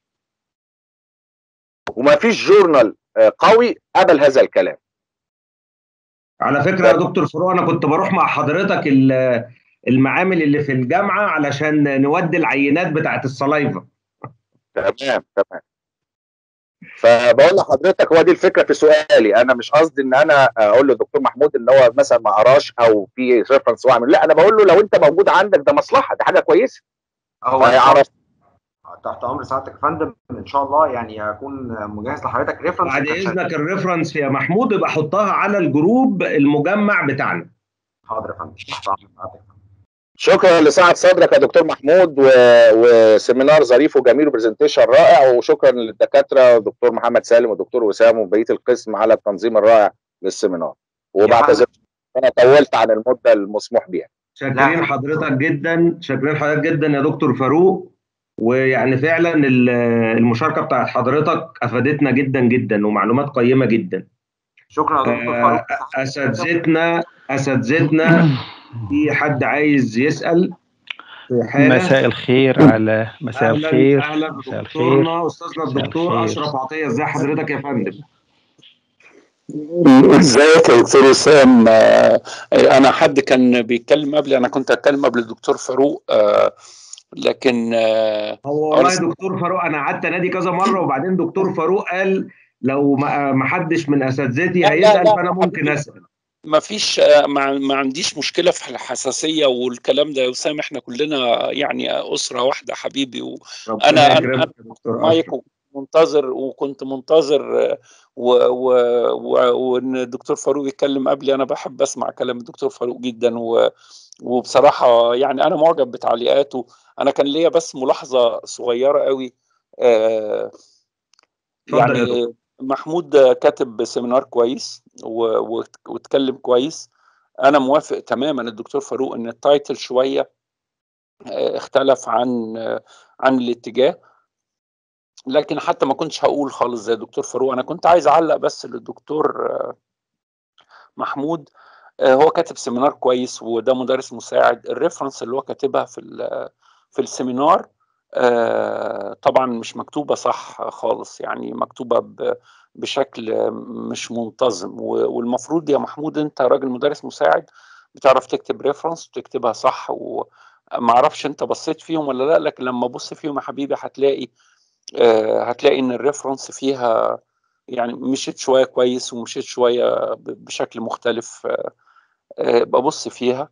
وما فيش جورنال آه، قوي قبل هذا الكلام على فكره يا دكتور فاروق انا كنت بروح مع حضرتك ال- المعامل اللي في الجامعه علشان نودي العينات بتاعت السلايفا تمام تمام فبقول لحضرتك هو دي الفكره في سؤالي انا مش قصدي ان انا اقول لدكتور محمود ان هو مثلا ما قراش او في ريفرنس واعمل لا انا بقول له لو انت موجود عندك ده مصلحه ده حاجه كويسه هو هيعرف تحت امر سعادتك يا فندم ان شاء الله يعني اكون مجهز لحضرتك ريفرنس بعد اذنك الريفرنس يا محمود يبقى حطها على الجروب المجمع بتاعنا حاضر يا فندم تحت امر سعادتك شكرا لسعه صدرك يا دكتور محمود و... وسيمينار ظريف وجميل وبرزنتيشن رائع وشكرا للدكاتره دكتور محمد سالم ودكتور وسام وبقيه القسم على التنظيم الرائع للسيمينار وبعتذر انا طولت عن المده المسموح بها شاكرين لا. حضرتك جدا شاكرين حضرتك جدا يا دكتور فاروق ويعني فعلا ال- المشاركه بتاعت حضرتك افادتنا جدا جدا ومعلومات قيمه جدا شكرا يا دكتور آه، فاروق اساتذتنا اساتذتنا في حد عايز يسال في حاجه مساء الخير على مساء اهلا الخير اهلا مساء الخير بدكتورنا استاذنا مساء الدكتور الخير. اشرف عطيه ازي حضرتك يا فندم ازيك يا دكتور وسام آه، انا حد كان بيتكلم قبلي انا كنت اتكلم قبل الدكتور فاروق آه، لكن آه، هو والله أرسل. دكتور فاروق انا قعدت انادي كذا مره وبعدين دكتور فاروق قال لو ما ما حدش من اساتذتي لا، لا، هيسال لا، فانا ممكن اسال ما فيش آه، ما ما عنديش مشكله في الحساسيه والكلام ده يا وسام احنا كلنا يعني اسره واحده حبيبي و... ربنا أنا- يكرمك يا دكتور مايك أشرف. منتظر وكنت منتظر آه، و... و... و... وان الدكتور فاروق يتكلم قبلي انا بحب اسمع كلام الدكتور فاروق جدا و... وبصراحه يعني انا معجب بتعليقاته انا كان ليا بس ملاحظه صغيره قوي آه، اتفضل يا يعني محمود كاتب سيمينار كويس و... و... واتكلم كويس انا موافق تماما الدكتور فاروق ان التايتل شويه آه، اختلف عن آه، عن الاتجاه لكن حتى ما كنتش هقول خالص زي الدكتور فاروق انا كنت عايز اعلق بس للدكتور آه، محمود آه، هو كاتب سيمينار كويس وده مدرس مساعد الريفرنس اللي هو كاتبها في في السيمينار آه، طبعا مش مكتوبه صح خالص يعني مكتوبه بشكل مش منتظم والمفروض يا محمود انت راجل مدرس مساعد بتعرف تكتب ريفرنس وتكتبها صح وما اعرفش انت بصيت فيهم ولا لا لكن لما بص فيهم يا حبيبي هتلاقي آه، هتلاقي ان الريفرنس فيها يعني مشيت شويه كويس ومشيت شويه بشكل مختلف آه، ببص فيها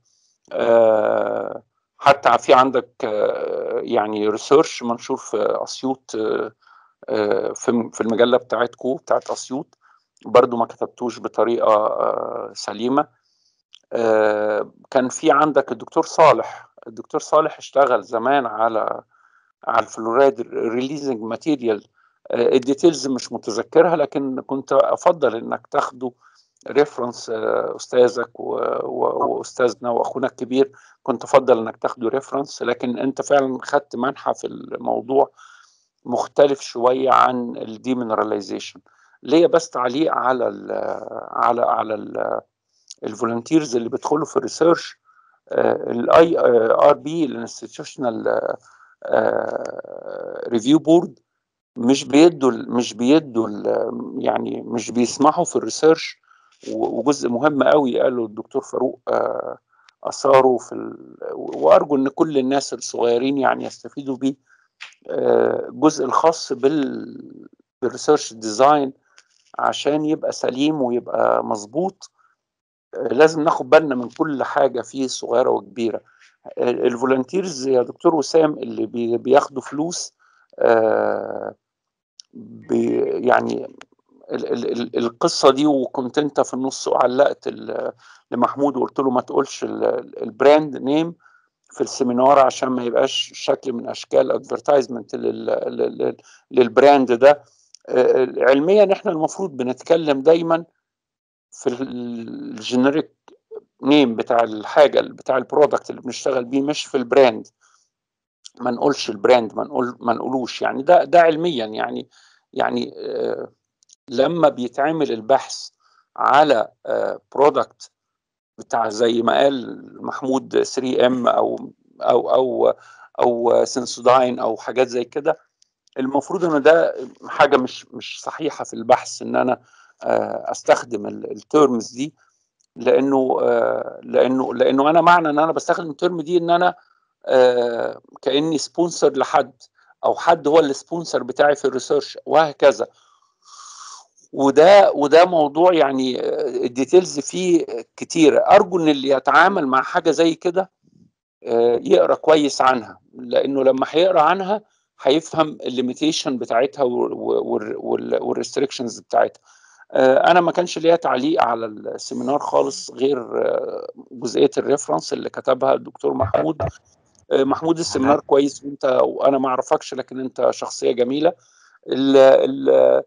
حتى في عندك يعني ريسيرش منشور في اسيوط في في المجله بتاعتكم بتاعت اسيوط برضو ما كتبتوش بطريقه آه، سليمه آه، كان في عندك الدكتور صالح الدكتور صالح اشتغل زمان على على الفلورايد ريليزنج ماتيريال الديتيلز مش متذكرها لكن كنت افضل انك تاخده ريفرنس آه، استاذك واستاذنا واخونا الكبير كنت افضل انك تاخده ريفرنس لكن انت فعلا خدت منحى في الموضوع مختلف شويه عن الديمينراليزيشن ليا بس تعليق على ال على على الفولنتيرز اللي بيدخلوا في الريسيرش الاي ار بي الانستتيوشنال ريفيو بورد مش بيدوا مش بيدوا يعني مش بيسمحوا في الريسيرش وجزء مهم قوي قاله الدكتور فاروق آه، اثاره في ال... وارجو ان كل الناس الصغيرين يعني يستفيدوا بيه الجزء الخاص بال بالريسيرش ديزاين عشان يبقى سليم ويبقى مظبوط لازم ناخد بالنا من كل حاجه فيه صغيره وكبيره الفولنتيرز يا دكتور وسام اللي بياخدوا فلوس آه، يعني القصه دي وكنت انت في النص وعلقت لمحمود وقلت له ما تقولش البراند نيم في السيمينار عشان ما يبقاش شكل من اشكال ادفرتايزمنت للبراند ده آه، علميا احنا المفروض بنتكلم دايما في الجينيريك نيم بتاع الحاجه بتاع البرودكت اللي بنشتغل بيه مش في البراند ما نقولش البراند ما نقول ما نقولوش يعني ده ده علميا يعني يعني آه لما بيتعمل البحث على برودكت آه، بتاع زي ما قال محمود 3 ام او او او او سنسوداين او حاجات زي كده المفروض ان ده حاجه مش مش صحيحه في البحث ان انا آه، استخدم التيرمز دي لانه آه، لانه لانه انا معنى ان انا بستخدم الترم دي ان انا كاني سبونسر لحد او حد هو السبونسر بتاعي في الريسيرش وهكذا وده وده موضوع يعني الديتيلز فيه كتيرة أرجو إن اللي يتعامل مع حاجة زي كده آه، يقرأ كويس عنها لأنه لما هيقرأ عنها هيفهم الليميتيشن بتاعتها والريستريكشنز بتاعتها آه، انا ما كانش ليا تعليق على السيمينار خالص غير آه، جزئيه الريفرنس اللي كتبها الدكتور محمود محمود السيمينار كويس وانت وانا ما اعرفكش لكن انت شخصيه جميله ال ال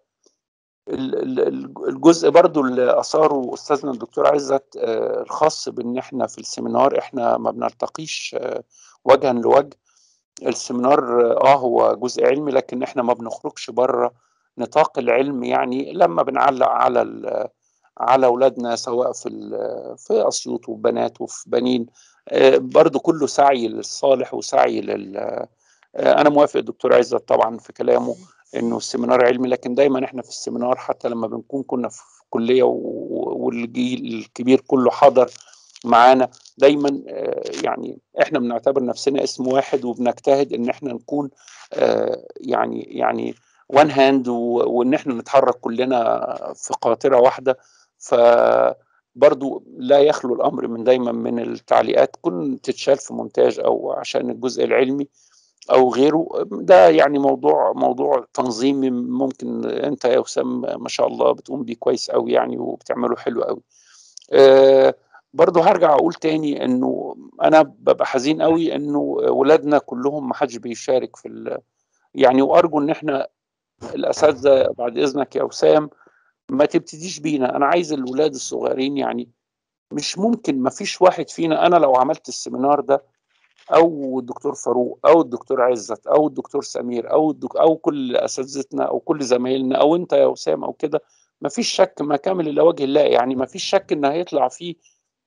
الجزء برضو اللي اثاره استاذنا الدكتور عزت آه، الخاص بان احنا في السيمينار احنا ما بنلتقيش آه، وجها لوجه السيمينار اه هو جزء علمي لكن احنا ما بنخرجش بره نطاق العلم يعني لما بنعلق على على اولادنا سواء في في اسيوط وبنات وفي بنين آه، برضو كله سعي للصالح وسعي لل انا موافق الدكتور عزت طبعا في كلامه انه السيمينار علمي لكن دايما احنا في السيمينار حتى لما بنكون كنا في كليه والجيل الكبير كله حضر معانا دايما آه، يعني احنا بنعتبر نفسنا اسم واحد وبنجتهد ان احنا نكون آه، يعني يعني وان هاند وان احنا نتحرك كلنا في قاطره واحده فبرضو لا يخلو الامر من دايما من التعليقات كن تتشال في مونتاج او عشان الجزء العلمي او غيره ده يعني موضوع موضوع تنظيمي ممكن انت يا وسام ما شاء الله بتقوم بيه كويس قوي يعني وبتعمله حلو قوي أه برضه هرجع اقول تاني انه انا ببقى حزين قوي انه ولادنا كلهم ما حدش بيشارك في يعني وارجو ان احنا الاساتذه بعد اذنك يا وسام ما تبتديش بينا انا عايز الولاد الصغيرين يعني مش ممكن ما فيش واحد فينا انا لو عملت السيمينار ده او الدكتور فاروق او الدكتور عزت او الدكتور سمير او الدك... او كل اساتذتنا او كل زمايلنا او انت يا وسام او كده ما فيش شك ما كامل الا وجه الله يعني ما فيش شك ان هيطلع فيه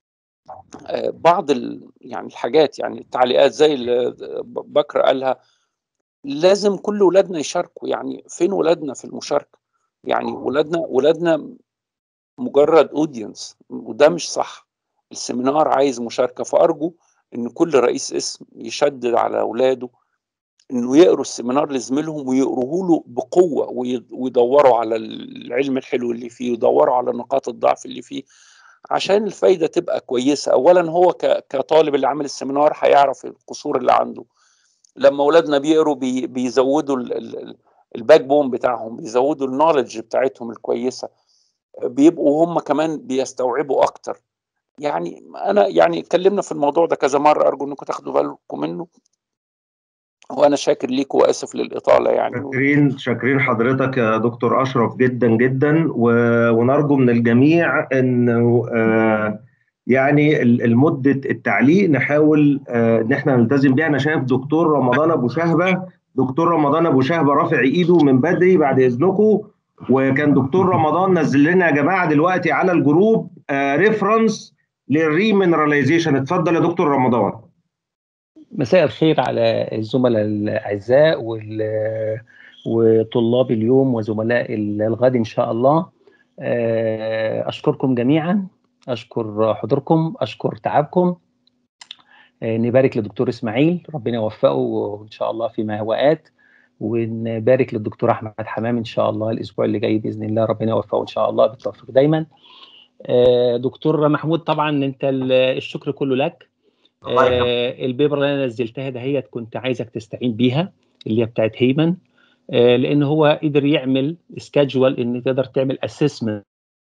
آه، بعض ال... يعني الحاجات يعني التعليقات زي اللي بكر قالها لازم كل ولادنا يشاركوا يعني فين ولادنا في المشاركه يعني ولادنا ولادنا مجرد اودينس وده مش صح السيمينار عايز مشاركه فارجو ان كل رئيس اسم يشدد على اولاده انه يقروا السيمينار لزميلهم ويقروه له بقوه وي- ويدوروا على العلم الحلو اللي فيه ويدوروا على نقاط الضعف اللي فيه عشان الفايده تبقى كويسه اولا هو ك- كطالب اللي عامل السيمينار هيعرف القصور اللي عنده لما اولادنا بيقروا بي بيزودوا ال- ال- الباك بون بتاعهم بيزودوا النولج بتاعتهم الكويسه بيبقوا هم كمان بيستوعبوا اكتر يعني انا يعني اتكلمنا في الموضوع ده كذا مره ارجو انكم تاخدوا بالكم منه وانا شاكر ليكم واسف للاطاله يعني شاكرين شاكرين حضرتك يا دكتور اشرف جدا جدا و- ونرجو من الجميع انه آه، يعني ال- المده التعليق نحاول آه، ان احنا نلتزم بيها انا شايف دكتور رمضان ابو شهبه دكتور رمضان ابو شهبه رافع ايده من بدري بعد اذنكم وكان دكتور رمضان نزل لنا يا جماعه دلوقتي على الجروب ريفرنس للريمينراليزيشن اتفضل يا دكتور رمضان مساء الخير على الزملاء الأعزاء وال- وطلاب اليوم وزملاء الغد إن شاء الله آه، أشكركم جميعا أشكر حضوركم أشكر تعبكم آه، نبارك للدكتور إسماعيل ربنا يوفقه إن شاء الله فيما هو آت ونبارك للدكتور أحمد حمام إن شاء الله الأسبوع اللي جاي بإذن الله ربنا يوفقه إن شاء الله بالتوفيق دايما آه، دكتور محمود طبعا أنت ال- الشكر كله لك الله يكرمك. آه، البيبر اللي انا نزلتها دهيت كنت عايزك تستعين بيها اللي هي بتاعت هيمن آه، لان هو قدر يعمل سكادجوال ان تقدر تعمل اسسمنت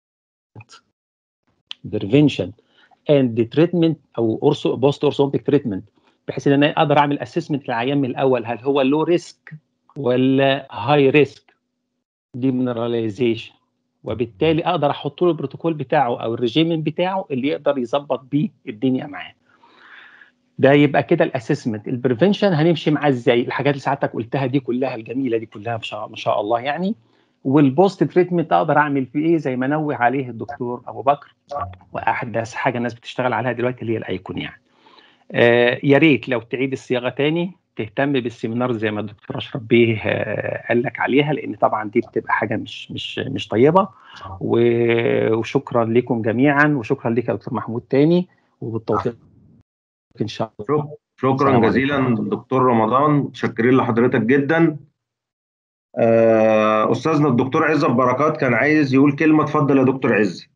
بريفنشن اند تريتمنت او اورسو بوست اورثوبيك تريتمنت بحيث ان انا اقدر اعمل اسسمنت للعيان من الاول هل هو لو ريسك ولا هاي ريسك ديمينراليزيشن وبالتالي اقدر احط له البروتوكول بتاعه او الريجيمين بتاعه اللي يقدر يظبط بيه الدنيا معاه ده يبقى كده الاسسمنت البريفنشن هنمشي معاه ازاي الحاجات اللي سعادتك قلتها دي كلها الجميله دي كلها ما شاء ما شاء الله يعني والبوست تريتمنت اقدر اعمل فيه ايه زي ما نوه عليه الدكتور ابو بكر واحدث حاجه الناس بتشتغل عليها دلوقتي اللي هي الايكون يعني آه يا ريت لو تعيد الصياغه تاني تهتم بالسيمينار زي ما الدكتور اشرف بيه آه قال لك عليها لان طبعا دي بتبقى حاجه مش مش مش طيبه و- وشكرا لكم جميعا وشكرا لك يا دكتور محمود تاني وبالتوفيق ان شاء الله شك- شكرا السلام جزيلا دكتور رمضان متشكرين لحضرتك جدا آه، استاذنا الدكتور عزت بركات كان عايز يقول كلمه اتفضل يا دكتور عزت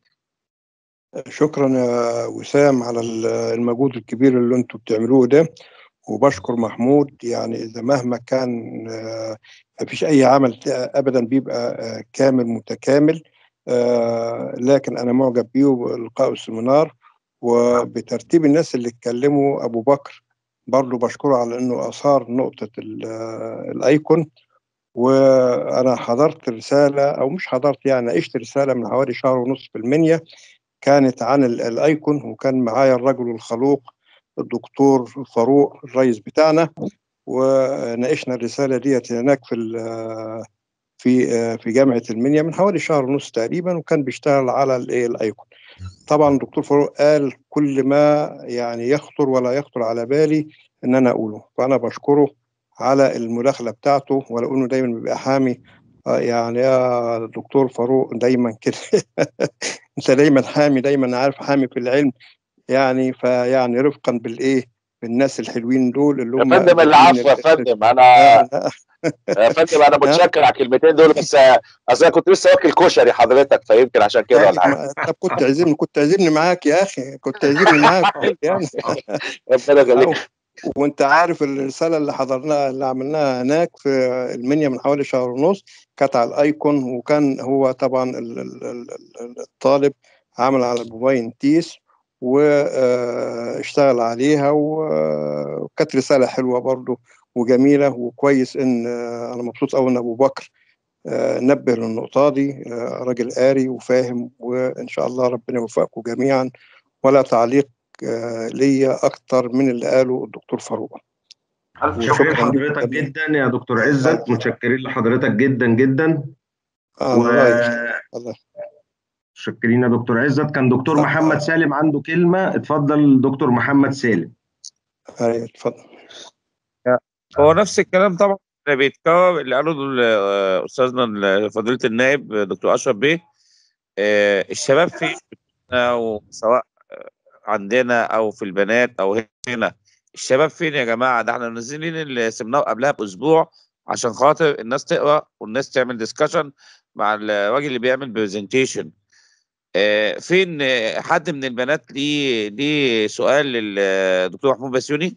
شكرا يا وسام على ال- المجهود الكبير اللي انتوا بتعملوه ده وبشكر محمود يعني اذا مهما كان آه، مفيش اي عمل ابدا بيبقى آه، كامل متكامل آه، لكن انا معجب بيه وبلقاء السيمينار وبترتيب الناس اللي اتكلموا ابو بكر برضه بشكره على انه اثار نقطه ال- آه، الايكون وانا حضرت رساله او مش حضرت يعني ناقشت رساله من حوالي شهر ونص في المنيا كانت عن ال- الايكون وكان معايا الرجل الخلوق الدكتور فاروق الرئيس بتاعنا وناقشنا الرساله ديت هناك في ال- في في جامعه المنيا من حوالي شهر ونص تقريبا وكان بيشتغل على الايه الايكون طبعا الدكتور فاروق قال كل ما يعني يخطر ولا يخطر على بالي ان انا اقوله فانا بشكره على المداخله بتاعته ولو انه دايما بيبقى حامي آه، يعني يا دكتور فاروق دايما كده انت دايما حامي دايما عارف حامي في العلم يعني فيعني رفقا بالايه بالناس الحلوين دول اللي يا هم فندم العفو يا فندم انا آه، يا فندم انا متشكر على الكلمتين دول بس اصل انا كنت لسه واكل كشري حضرتك فيمكن عشان كده ولا حاجه ما- طب كنت تعزمني كنت تعزمني معاك يا اخي كنت تعزمني معاك يعني ربنا يخليك وانت عارف الرساله اللي حضرناها اللي عملناها هناك في المنيا من حوالي شهر ونص كانت على الايكون وكان هو طبعا ال- ال- ال- ال- الطالب عمل على الموبايل تيس واشتغل عليها و- وكانت رساله حلوه برضو وجميله وكويس ان آه، انا مبسوط قوي ان ابو بكر آه، نبه للنقطه دي آه، راجل قاري وفاهم وان شاء الله ربنا يوفقكم جميعا ولا تعليق آه، ليا اكتر من اللي قاله الدكتور فاروق الف متشكرين شكر شكراً لحضرتك جداً. جدا يا دكتور عزت متشكرين لحضرتك جدا جدا آه، و... الله يخليك. الله شكرين يا دكتور عزت كان دكتور محمد سالم عنده كلمه اتفضل دكتور محمد سالم ايوه اتفضل هو نفس الكلام طبعا اللي بيتكرر اللي قاله ال- استاذنا ال- فضيله النائب دكتور اشرف بيه آه، الشباب في سواء عندنا او في البنات او هنا الشباب فين يا جماعه ده احنا منزلين السيمينار قبلها باسبوع عشان خاطر الناس تقرا والناس تعمل ديسكشن مع الراجل اللي بيعمل برزنتيشن فين آه، حد من البنات ليه ليه سؤال للدكتور محمود بسيوني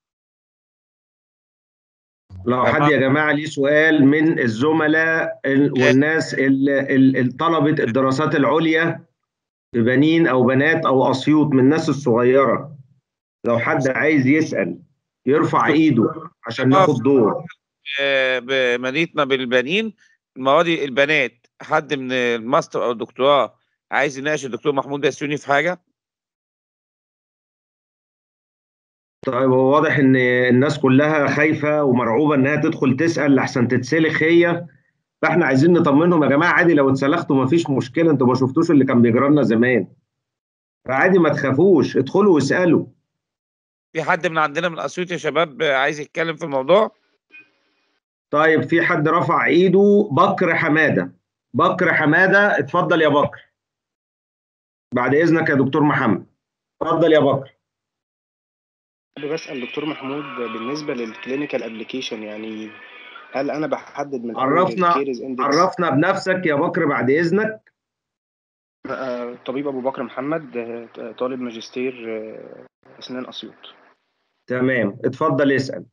لو حد يا جماعه ليه سؤال من الزملاء ال- والناس ال- ال- ال- طلبه الدراسات العليا ببنين او بنات او اسيوط من الناس الصغيره لو حد عايز يسال يرفع ايده عشان ناخد دور آه، بمدينتنا بالبنين المره دي البنات حد من الماستر او الدكتوراه عايز يناقش الدكتور محمود بسيوني في حاجه طيب هو واضح ان الناس كلها خايفه ومرعوبه انها تدخل تسال لحسن تتسلخ هي فاحنا عايزين نطمنهم يا جماعه عادي لو اتسلختوا مفيش مشكله انتوا ما شفتوش اللي كان بيجرى لنا زمان فعادي ما تخافوش ادخلوا واسالوا في حد من عندنا من اسيوط يا شباب عايز يتكلم في الموضوع طيب في حد رفع ايده بكر حماده بكر حماده اتفضل يا بكر بعد اذنك يا دكتور محمد اتفضل يا بكر حابب اسال دكتور محمود بالنسبه للكلينيكال ابلكيشن يعني هل انا بحدد من أول عرفنا الكيرز اندكس عرفنا بنفسك يا بكر بعد اذنك آه، طبيب ابو بكر محمد آه، طالب ماجستير آه، اسنان اسيوط تمام اتفضل اسال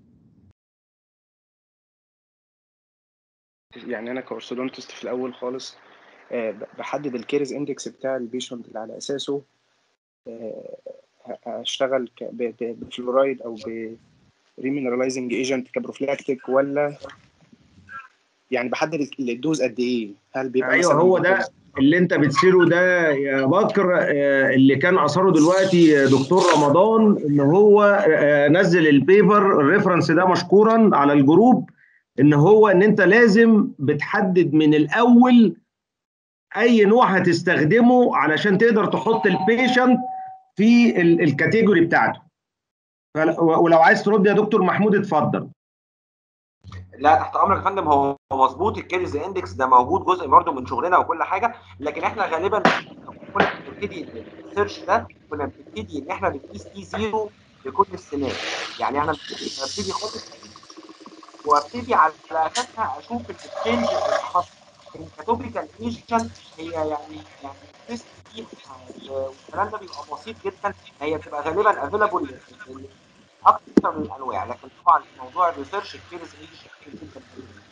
يعني انا كاورثودونتست في الاول خالص آه، ب- بحدد الكيرز اندكس بتاع البيشنت اللي على اساسه آه، ه- هشتغل ك- ب- ب- بفلورايد او بريمينراليزنج ايجنت كبروفلاكتيك ولا يعني بحدد ال- الدوز قد ايه هل بيبقى ايوه مثلا هو ده اللي انت بتسيره ده يا بكر آه، اللي كان اثره دلوقتي دكتور رمضان ان هو آه، نزل البيبر الريفرنس ده مشكورا على الجروب ان هو ان انت لازم بتحدد من الاول اي نوع هتستخدمه علشان تقدر تحط البيشنت في ال- الكاتيجوري بتاعته فل- ولو عايز ترد يا دكتور محمود اتفضل لا تحت امرك يا فندم هو هو مظبوط الكيرز اندكس ده موجود جزء برضه من شغلنا وكل حاجه لكن احنا غالبا كنا بنبتدي السيرش ده كنا بنبتدي ان احنا بنقيس تي زيرو لكل السنات يعني احنا بنبتدي خالص وابتدي على اساسها اشوف التشينج اللي حصل الكاتوبيكال ايجنت هي يعني يعني التيست دي والكلام ده بيبقى بسيط جدا هي بتبقى غالبا افيلابل اكتر من الانواع لكن طبعا موضوع الريسيرش الكيرز ايجنت جدا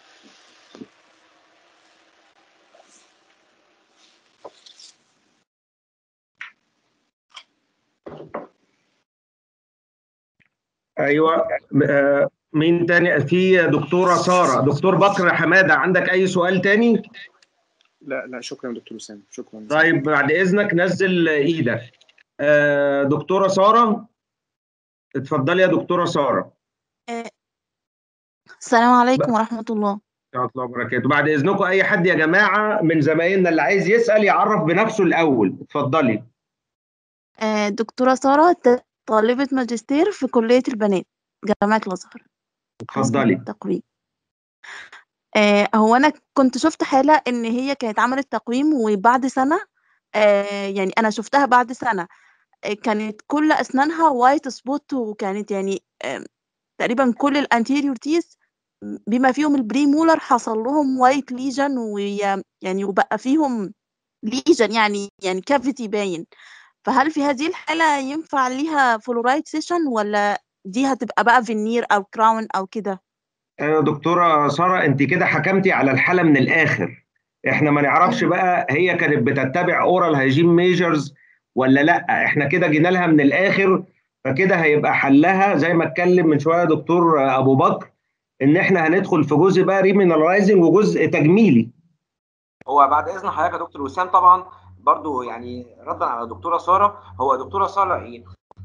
ايوه آه، مين تاني في دكتوره ساره دكتور بكر حماده عندك اي سؤال تاني لا لا شكرا دكتور وسام شكرا طيب بعد اذنك نزل ايدك آه، دكتوره ساره اتفضلي يا دكتوره ساره السلام عليكم ورحمة الله ورحمه الله وبركاته بعد اذنكم اي حد يا جماعه من زمايلنا اللي عايز يسال يعرف بنفسه الاول اتفضلي آه، دكتورة سارة ت- طالبة ماجستير في كلية البنات جامعة الأزهر قسم اتفضلي التقويم آه، هو أنا كنت شفت حالة إن هي كانت عملت تقويم وبعد سنة آه، يعني أنا شفتها بعد سنة آه، كانت كل أسنانها وايت سبوت وكانت يعني آه، تقريبا كل الانتيريور تيث بما فيهم البري مولر حصل لهم وايت ليجن ويعني وبقى فيهم ليجن يعني يعني كافيتي باين فهل في هذه الحالة ينفع ليها فلورايد سيشن ولا دي هتبقى بقى فينير او كراون او كده آه، دكتوره ساره انت كده حكمتي على الحاله من الاخر احنا ما نعرفش بقى هي كانت بتتبع اورال هيجين ميجرز ولا لا احنا كده جينا لها من الاخر فكده هيبقى حلها زي ما اتكلم من شويه دكتور آه، ابو بكر ان احنا هندخل في جزء بقى ريمينالايزنج وجزء تجميلي هو بعد اذن حضرتك يا دكتور وسام طبعا برضو يعني ردا على دكتوره ساره هو دكتوره ساره ايه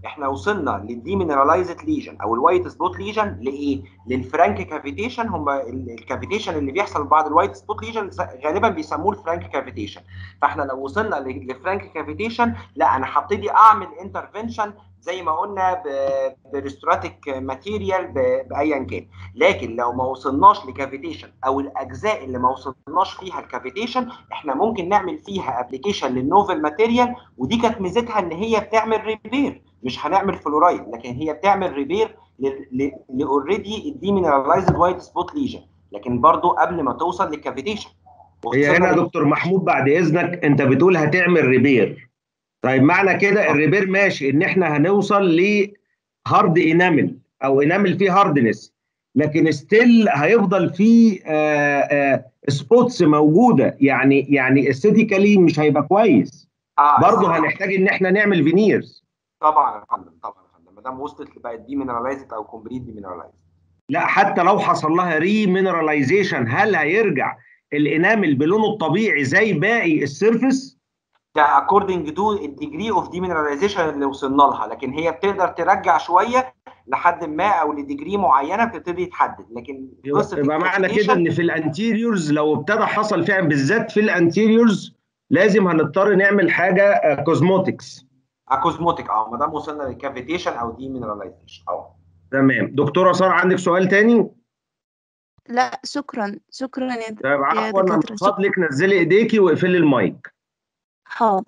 احنا وصلنا للديمينرالايزد ليجن او الوايت سبوت ليجن لايه؟ للفرانك كافيتيشن هم الكافيتيشن اللي بيحصل بعد الوايت سبوت ليجن غالبا بيسموه الفرانك كافيتيشن فاحنا لو وصلنا للفرانك كافيتيشن لا انا هبتدي اعمل انترفنشن زي ما قلنا بريستراتيك ماتيريال بايا كان لكن لو ما وصلناش لكافيتيشن او الاجزاء اللي ما وصلناش فيها الكافيتيشن احنا ممكن نعمل فيها ابلكيشن للنوفل ماتيريال ودي كانت ميزتها ان هي بتعمل ريبير مش هنعمل فلورايد لكن هي بتعمل ريبير لاوريدي الديمينرالايزد وايت سبوت ليجن لكن برضو قبل ما توصل للكافيتيشن هي هنا يا دكتور محمود بعد اذنك انت بتقول هتعمل ريبير طيب معنى كده الريبير ماشي ان احنا هنوصل لهارد انامل او انامل فيه هاردنس لكن ستيل هيفضل فيه سبوتس موجوده يعني يعني استيتيكالي مش هيبقى كويس آه برضه هنحتاج ان احنا نعمل فينيرز طبعا يا فندم طبعا يا فندم ما دام وصلت بقت ديمينرالايزد او كومبليت ديمينرالايزد لا حتى لو حصل لها ري مينراليزيشن هل هيرجع الانامل بلونه الطبيعي زي باقي السيرفس؟ ده according to الديجري اوف ديمينراليزيشن اللي وصلنا لها لكن هي بتقدر ترجع شويه لحد ما او لديجري معينه بتبتدي تحدد لكن قصه يبقى معنى كده ان في الانتيريورز لو ابتدى حصل فعلا بالذات في الانتيريورز لازم هنضطر نعمل حاجه كوزموتكس كوزموتيك اه ما دام وصلنا للكافيتيشن او ديمينراليزيشن اه تمام دكتوره ساره عندك سؤال تاني؟ لا شكرا شكرا يا طيب يا عفوا من دكاترة شكرا فضلك نزلي ايديكي واقفلي المايك حاضر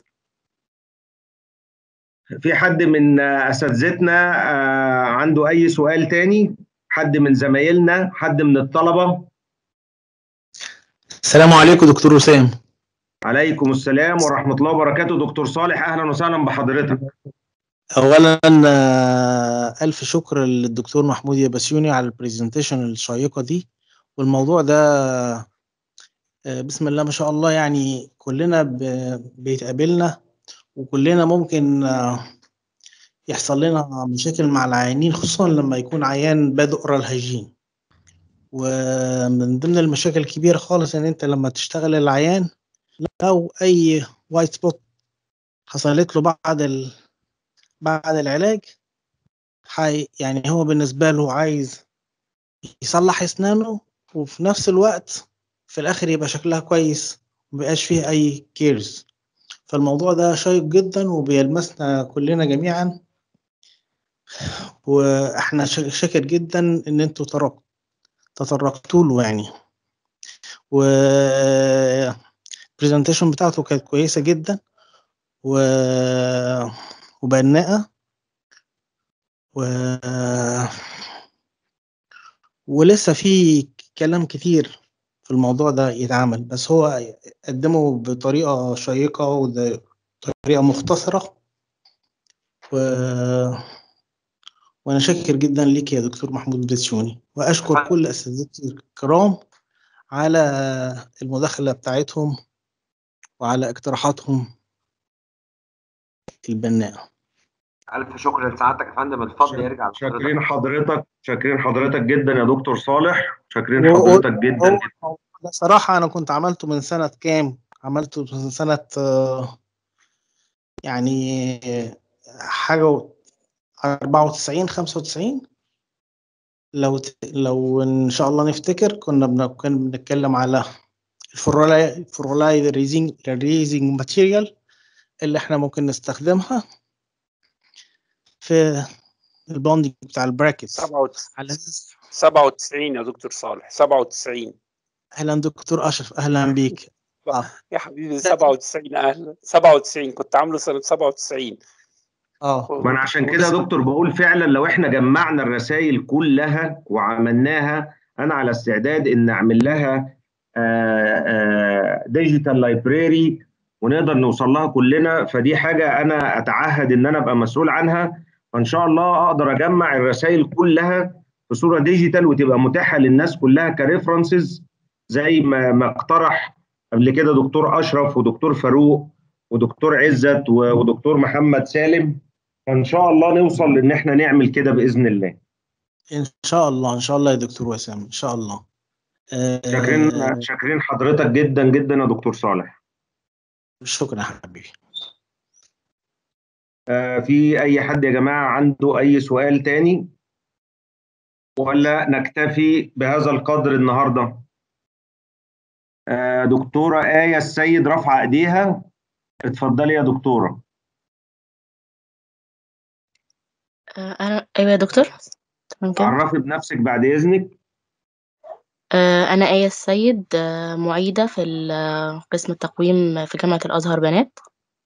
في حد من آه، اساتذتنا آه، عنده اي سؤال تاني حد من زمايلنا حد من الطلبه السلام عليكم دكتور وسام عليكم السلام ورحمه الله وبركاته دكتور صالح اهلا وسهلا بحضرتك اولا آه، الف شكر للدكتور محمود يابسيوني على البرزنتيشن الشيقه دي والموضوع ده آه، بسم الله ما شاء الله يعني كلنا ب- بيتقابلنا وكلنا ممكن آه، يحصل لنا مشاكل مع العيانين خصوصا لما يكون عيان بادئ اورال هيجين ومن ضمن المشاكل الكبيرة خالص ان انت لما تشتغل العيان لو اي وايت سبوت حصلت له بعد ال... بعد العلاج حي... يعني هو بالنسبة له عايز يصلح اسنانه وفي نفس الوقت في الاخر يبقى شكلها كويس مبقاش فيه اي كيرز فالموضوع ده شيق جدا وبيلمسنا كلنا جميعا واحنا شا- شاكر جدا ان انتوا تطرق تطرقتوا له يعني و البرزنتيشن بتاعته كانت كويسة جدا و... وبناءة و... ولسه في كلام كتير في الموضوع ده يتعمل بس هو قدمه بطريقة شيقة وطريقة مختصرة و... وأنا شاكر جدا ليك يا دكتور محمود بسيوني وأشكر كل أساتذتي الكرام على المداخلة بتاعتهم وعلى اقتراحاتهم البناءة الف شكر لسعادتك يا فندم الفضل يرجع شاكرين حضرتك شاكرين حضرتك جدا يا دكتور صالح شاكرين و- و- حضرتك جدا هو- جدا هو ده صراحة أنا كنت عملته من سنة كام؟ عملته من سنة آه، يعني آه، حاجة و- 94 95 لو ت- لو إن شاء الله نفتكر كنا بن- كنا بنتكلم على الفرولاي الفرولاي ريزنج ريزنج ماتيريال اللي احنا ممكن نستخدمها في البوندنج بتاع البراكتس 97 على اساس 97 يا دكتور صالح 97 اهلا دكتور اشرف اهلا بيك اه يا حبيبي 97 اهلا 97 كنت عامله سنه 97 اه ما انا عشان كده يا دكتور بقول فعلا لو احنا جمعنا الرسائل كلها وعملناها انا على استعداد ان اعمل لها ديجيتال لايبراري ونقدر نوصل لها كلنا فدي حاجه انا اتعهد ان انا ابقى مسؤول عنها فان شاء الله اقدر اجمع الرسائل كلها في صوره ديجيتال وتبقى متاحه للناس كلها كريفرنسز زي ما ما اقترح قبل كده دكتور اشرف ودكتور فاروق ودكتور عزت و- ودكتور محمد سالم فان شاء الله نوصل لان احنا نعمل كده باذن الله ان شاء الله ان شاء الله يا دكتور وسام ان شاء الله آه، شاكرين شاكرين حضرتك جدا جدا يا دكتور صالح شكرا يا حبيبي آه، في اي حد يا جماعه عنده اي سؤال تاني ولا نكتفي بهذا القدر النهارده آه، دكتوره آية السيد رافعه ايديها اتفضلي يا دكتوره آه، أنا أيوة يا دكتور تمام كده عرفي بنفسك بعد اذنك آه، أنا آية السيد آه، معيدة في ال- قسم التقويم في جامعة الأزهر بنات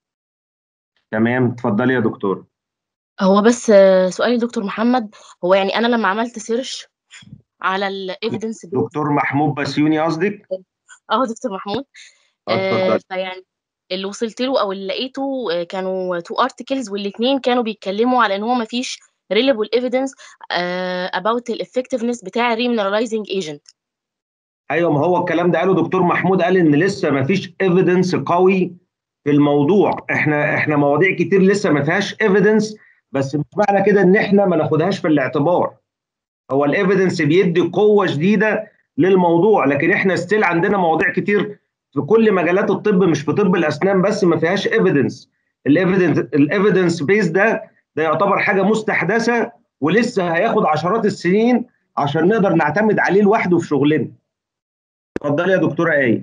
تمام اتفضلي يا دكتور هو بس آه، سؤالي دكتور محمد هو يعني أنا لما عملت سيرش على الإيفيدنس دكتور محمود بسيوني قصدك اه دكتور محمود اه آه، اتفضلي فيعني اللي وصلت له او اللي لقيته آه، كانوا تو ارتكلز والاثنين كانوا بيتكلموا على ان هو ما فيش reliable evidence آه، about the effectiveness بتاع remineralizing agent ايوه ما هو الكلام ده قاله دكتور محمود قال ان لسه ما فيش ايفيدنس قوي في الموضوع احنا احنا مواضيع كتير لسه ما فيهاش ايفيدنس بس مش معنى كده ان احنا ما ناخدهاش في الاعتبار هو الايفيدنس بيدي قوه شديده للموضوع لكن احنا ستيل عندنا مواضيع كتير في كل مجالات الطب مش في طب الاسنان بس ما فيهاش ايفيدنس الايفيدنس الايفيدنس بيس ده ده يعتبر حاجه مستحدثه ولسه هياخد عشرات السنين عشان نقدر نعتمد عليه لوحده في شغلنا اتفضلي يا دكتوره ايه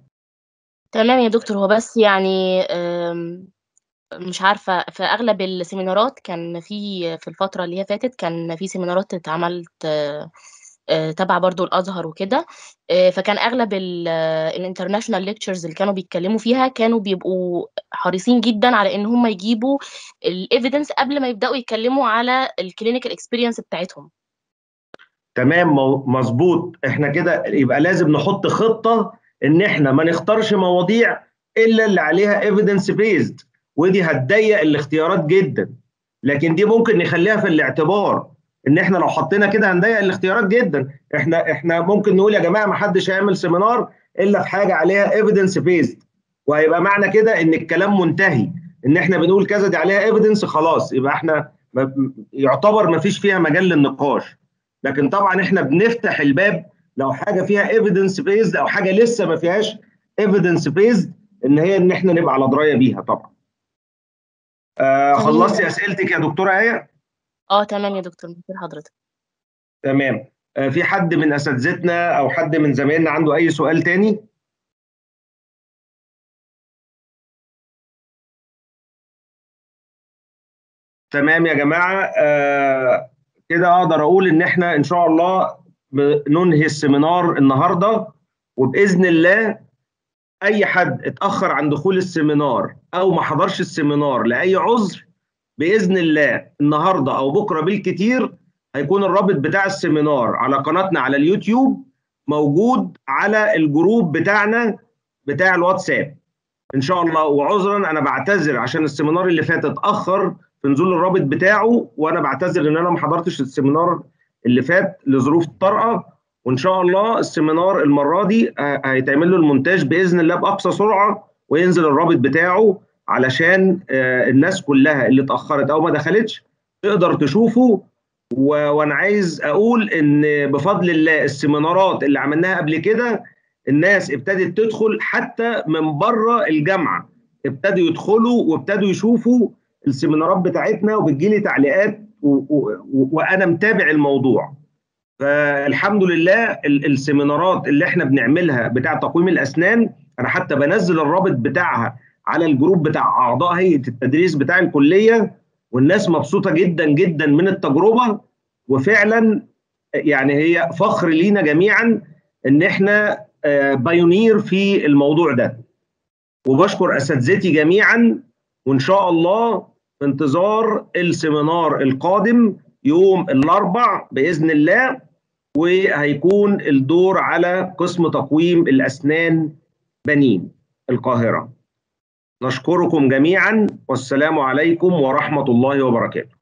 تمام يا دكتور هو بس يعني آم، مش عارفة في أغلب السيمينارات كان في في الفترة اللي هي فاتت كان في سيمينارات اتعملت آه، آه، تبع برضو الأزهر وكده آه، فكان أغلب الانترناشونال ليكتشرز اللي كانوا بيتكلموا فيها كانوا بيبقوا حريصين جدا على إن هم يجيبوا الإيفيدنس قبل ما يبدأوا يتكلموا على الكلينيكال اكسبيرينس بتاعتهم تمام مو- مظبوط احنا كده يبقى لازم نحط خطه ان احنا ما نختارش مواضيع الا اللي عليها ايفيدنس بيزد ودي هتضيق الاختيارات جدا لكن دي ممكن نخليها في الاعتبار ان احنا لو حطينا كده هنضيق الاختيارات جدا احنا احنا ممكن نقول يا جماعه ما حدش هيعمل سيمينار الا في حاجه عليها ايفيدنس بيزد وهيبقى معنى كده ان الكلام منتهي ان احنا بنقول كذا دي عليها ايفيدنس خلاص يبقى احنا ما- يعتبر ما فيش فيها مجال للنقاش لكن طبعا احنا بنفتح الباب لو حاجه فيها ايفيدنس بيزد او حاجه لسه ما فيهاش ايفيدنس بيزد ان هي ان احنا نبقى على درايه بيها طبعا. آه تمام. خلصتي اسئلتك يا دكتوره ايه؟ اه تمام يا دكتور ممكن حضرتك تمام. آه في حد من اساتذتنا او حد من زمايلنا عنده اي سؤال تاني؟ تمام يا جماعه آه كده اقدر اقول ان احنا ان شاء الله ننهي السيمينار النهارده وباذن الله اي حد اتاخر عن دخول السيمينار او ما حضرش السيمينار لاي عذر باذن الله النهارده او بكره بالكتير هيكون الرابط بتاع السيمينار على قناتنا على اليوتيوب موجود على الجروب بتاعنا بتاع الواتساب ان شاء الله وعذرا انا بعتذر عشان السيمينار اللي فات اتاخر في نزول الرابط بتاعه وانا بعتذر ان انا ما حضرتش السيمينار اللي فات لظروف طارئه وان شاء الله السيمينار المره دي آه، هيتعمل له المونتاج باذن الله باقصى سرعه وينزل الرابط بتاعه علشان آه، الناس كلها اللي اتاخرت او ما دخلتش تقدر تشوفه و- وانا عايز اقول ان بفضل الله السيمينارات اللي عملناها قبل كده الناس ابتدت تدخل حتى من بره الجامعه ابتدوا يدخلوا وابتدوا يشوفوا السيمينارات بتاعتنا وبتجيلي تعليقات و- و- و- وانا متابع الموضوع فالحمد لله ال- السيمينارات اللي احنا بنعملها بتاع تقويم الاسنان انا حتى بنزل الرابط بتاعها على الجروب بتاع اعضاء هيئه التدريس بتاع الكليه والناس مبسوطه جدا جدا من التجربه وفعلا يعني هي فخر لينا جميعا ان احنا آه، بايونير في الموضوع ده وبشكر اساتذتي جميعا وان شاء الله في انتظار السيمينار القادم يوم الاربع باذن الله وهيكون الدور على قسم تقويم الاسنان بنين القاهره نشكركم جميعا والسلام عليكم ورحمه الله وبركاته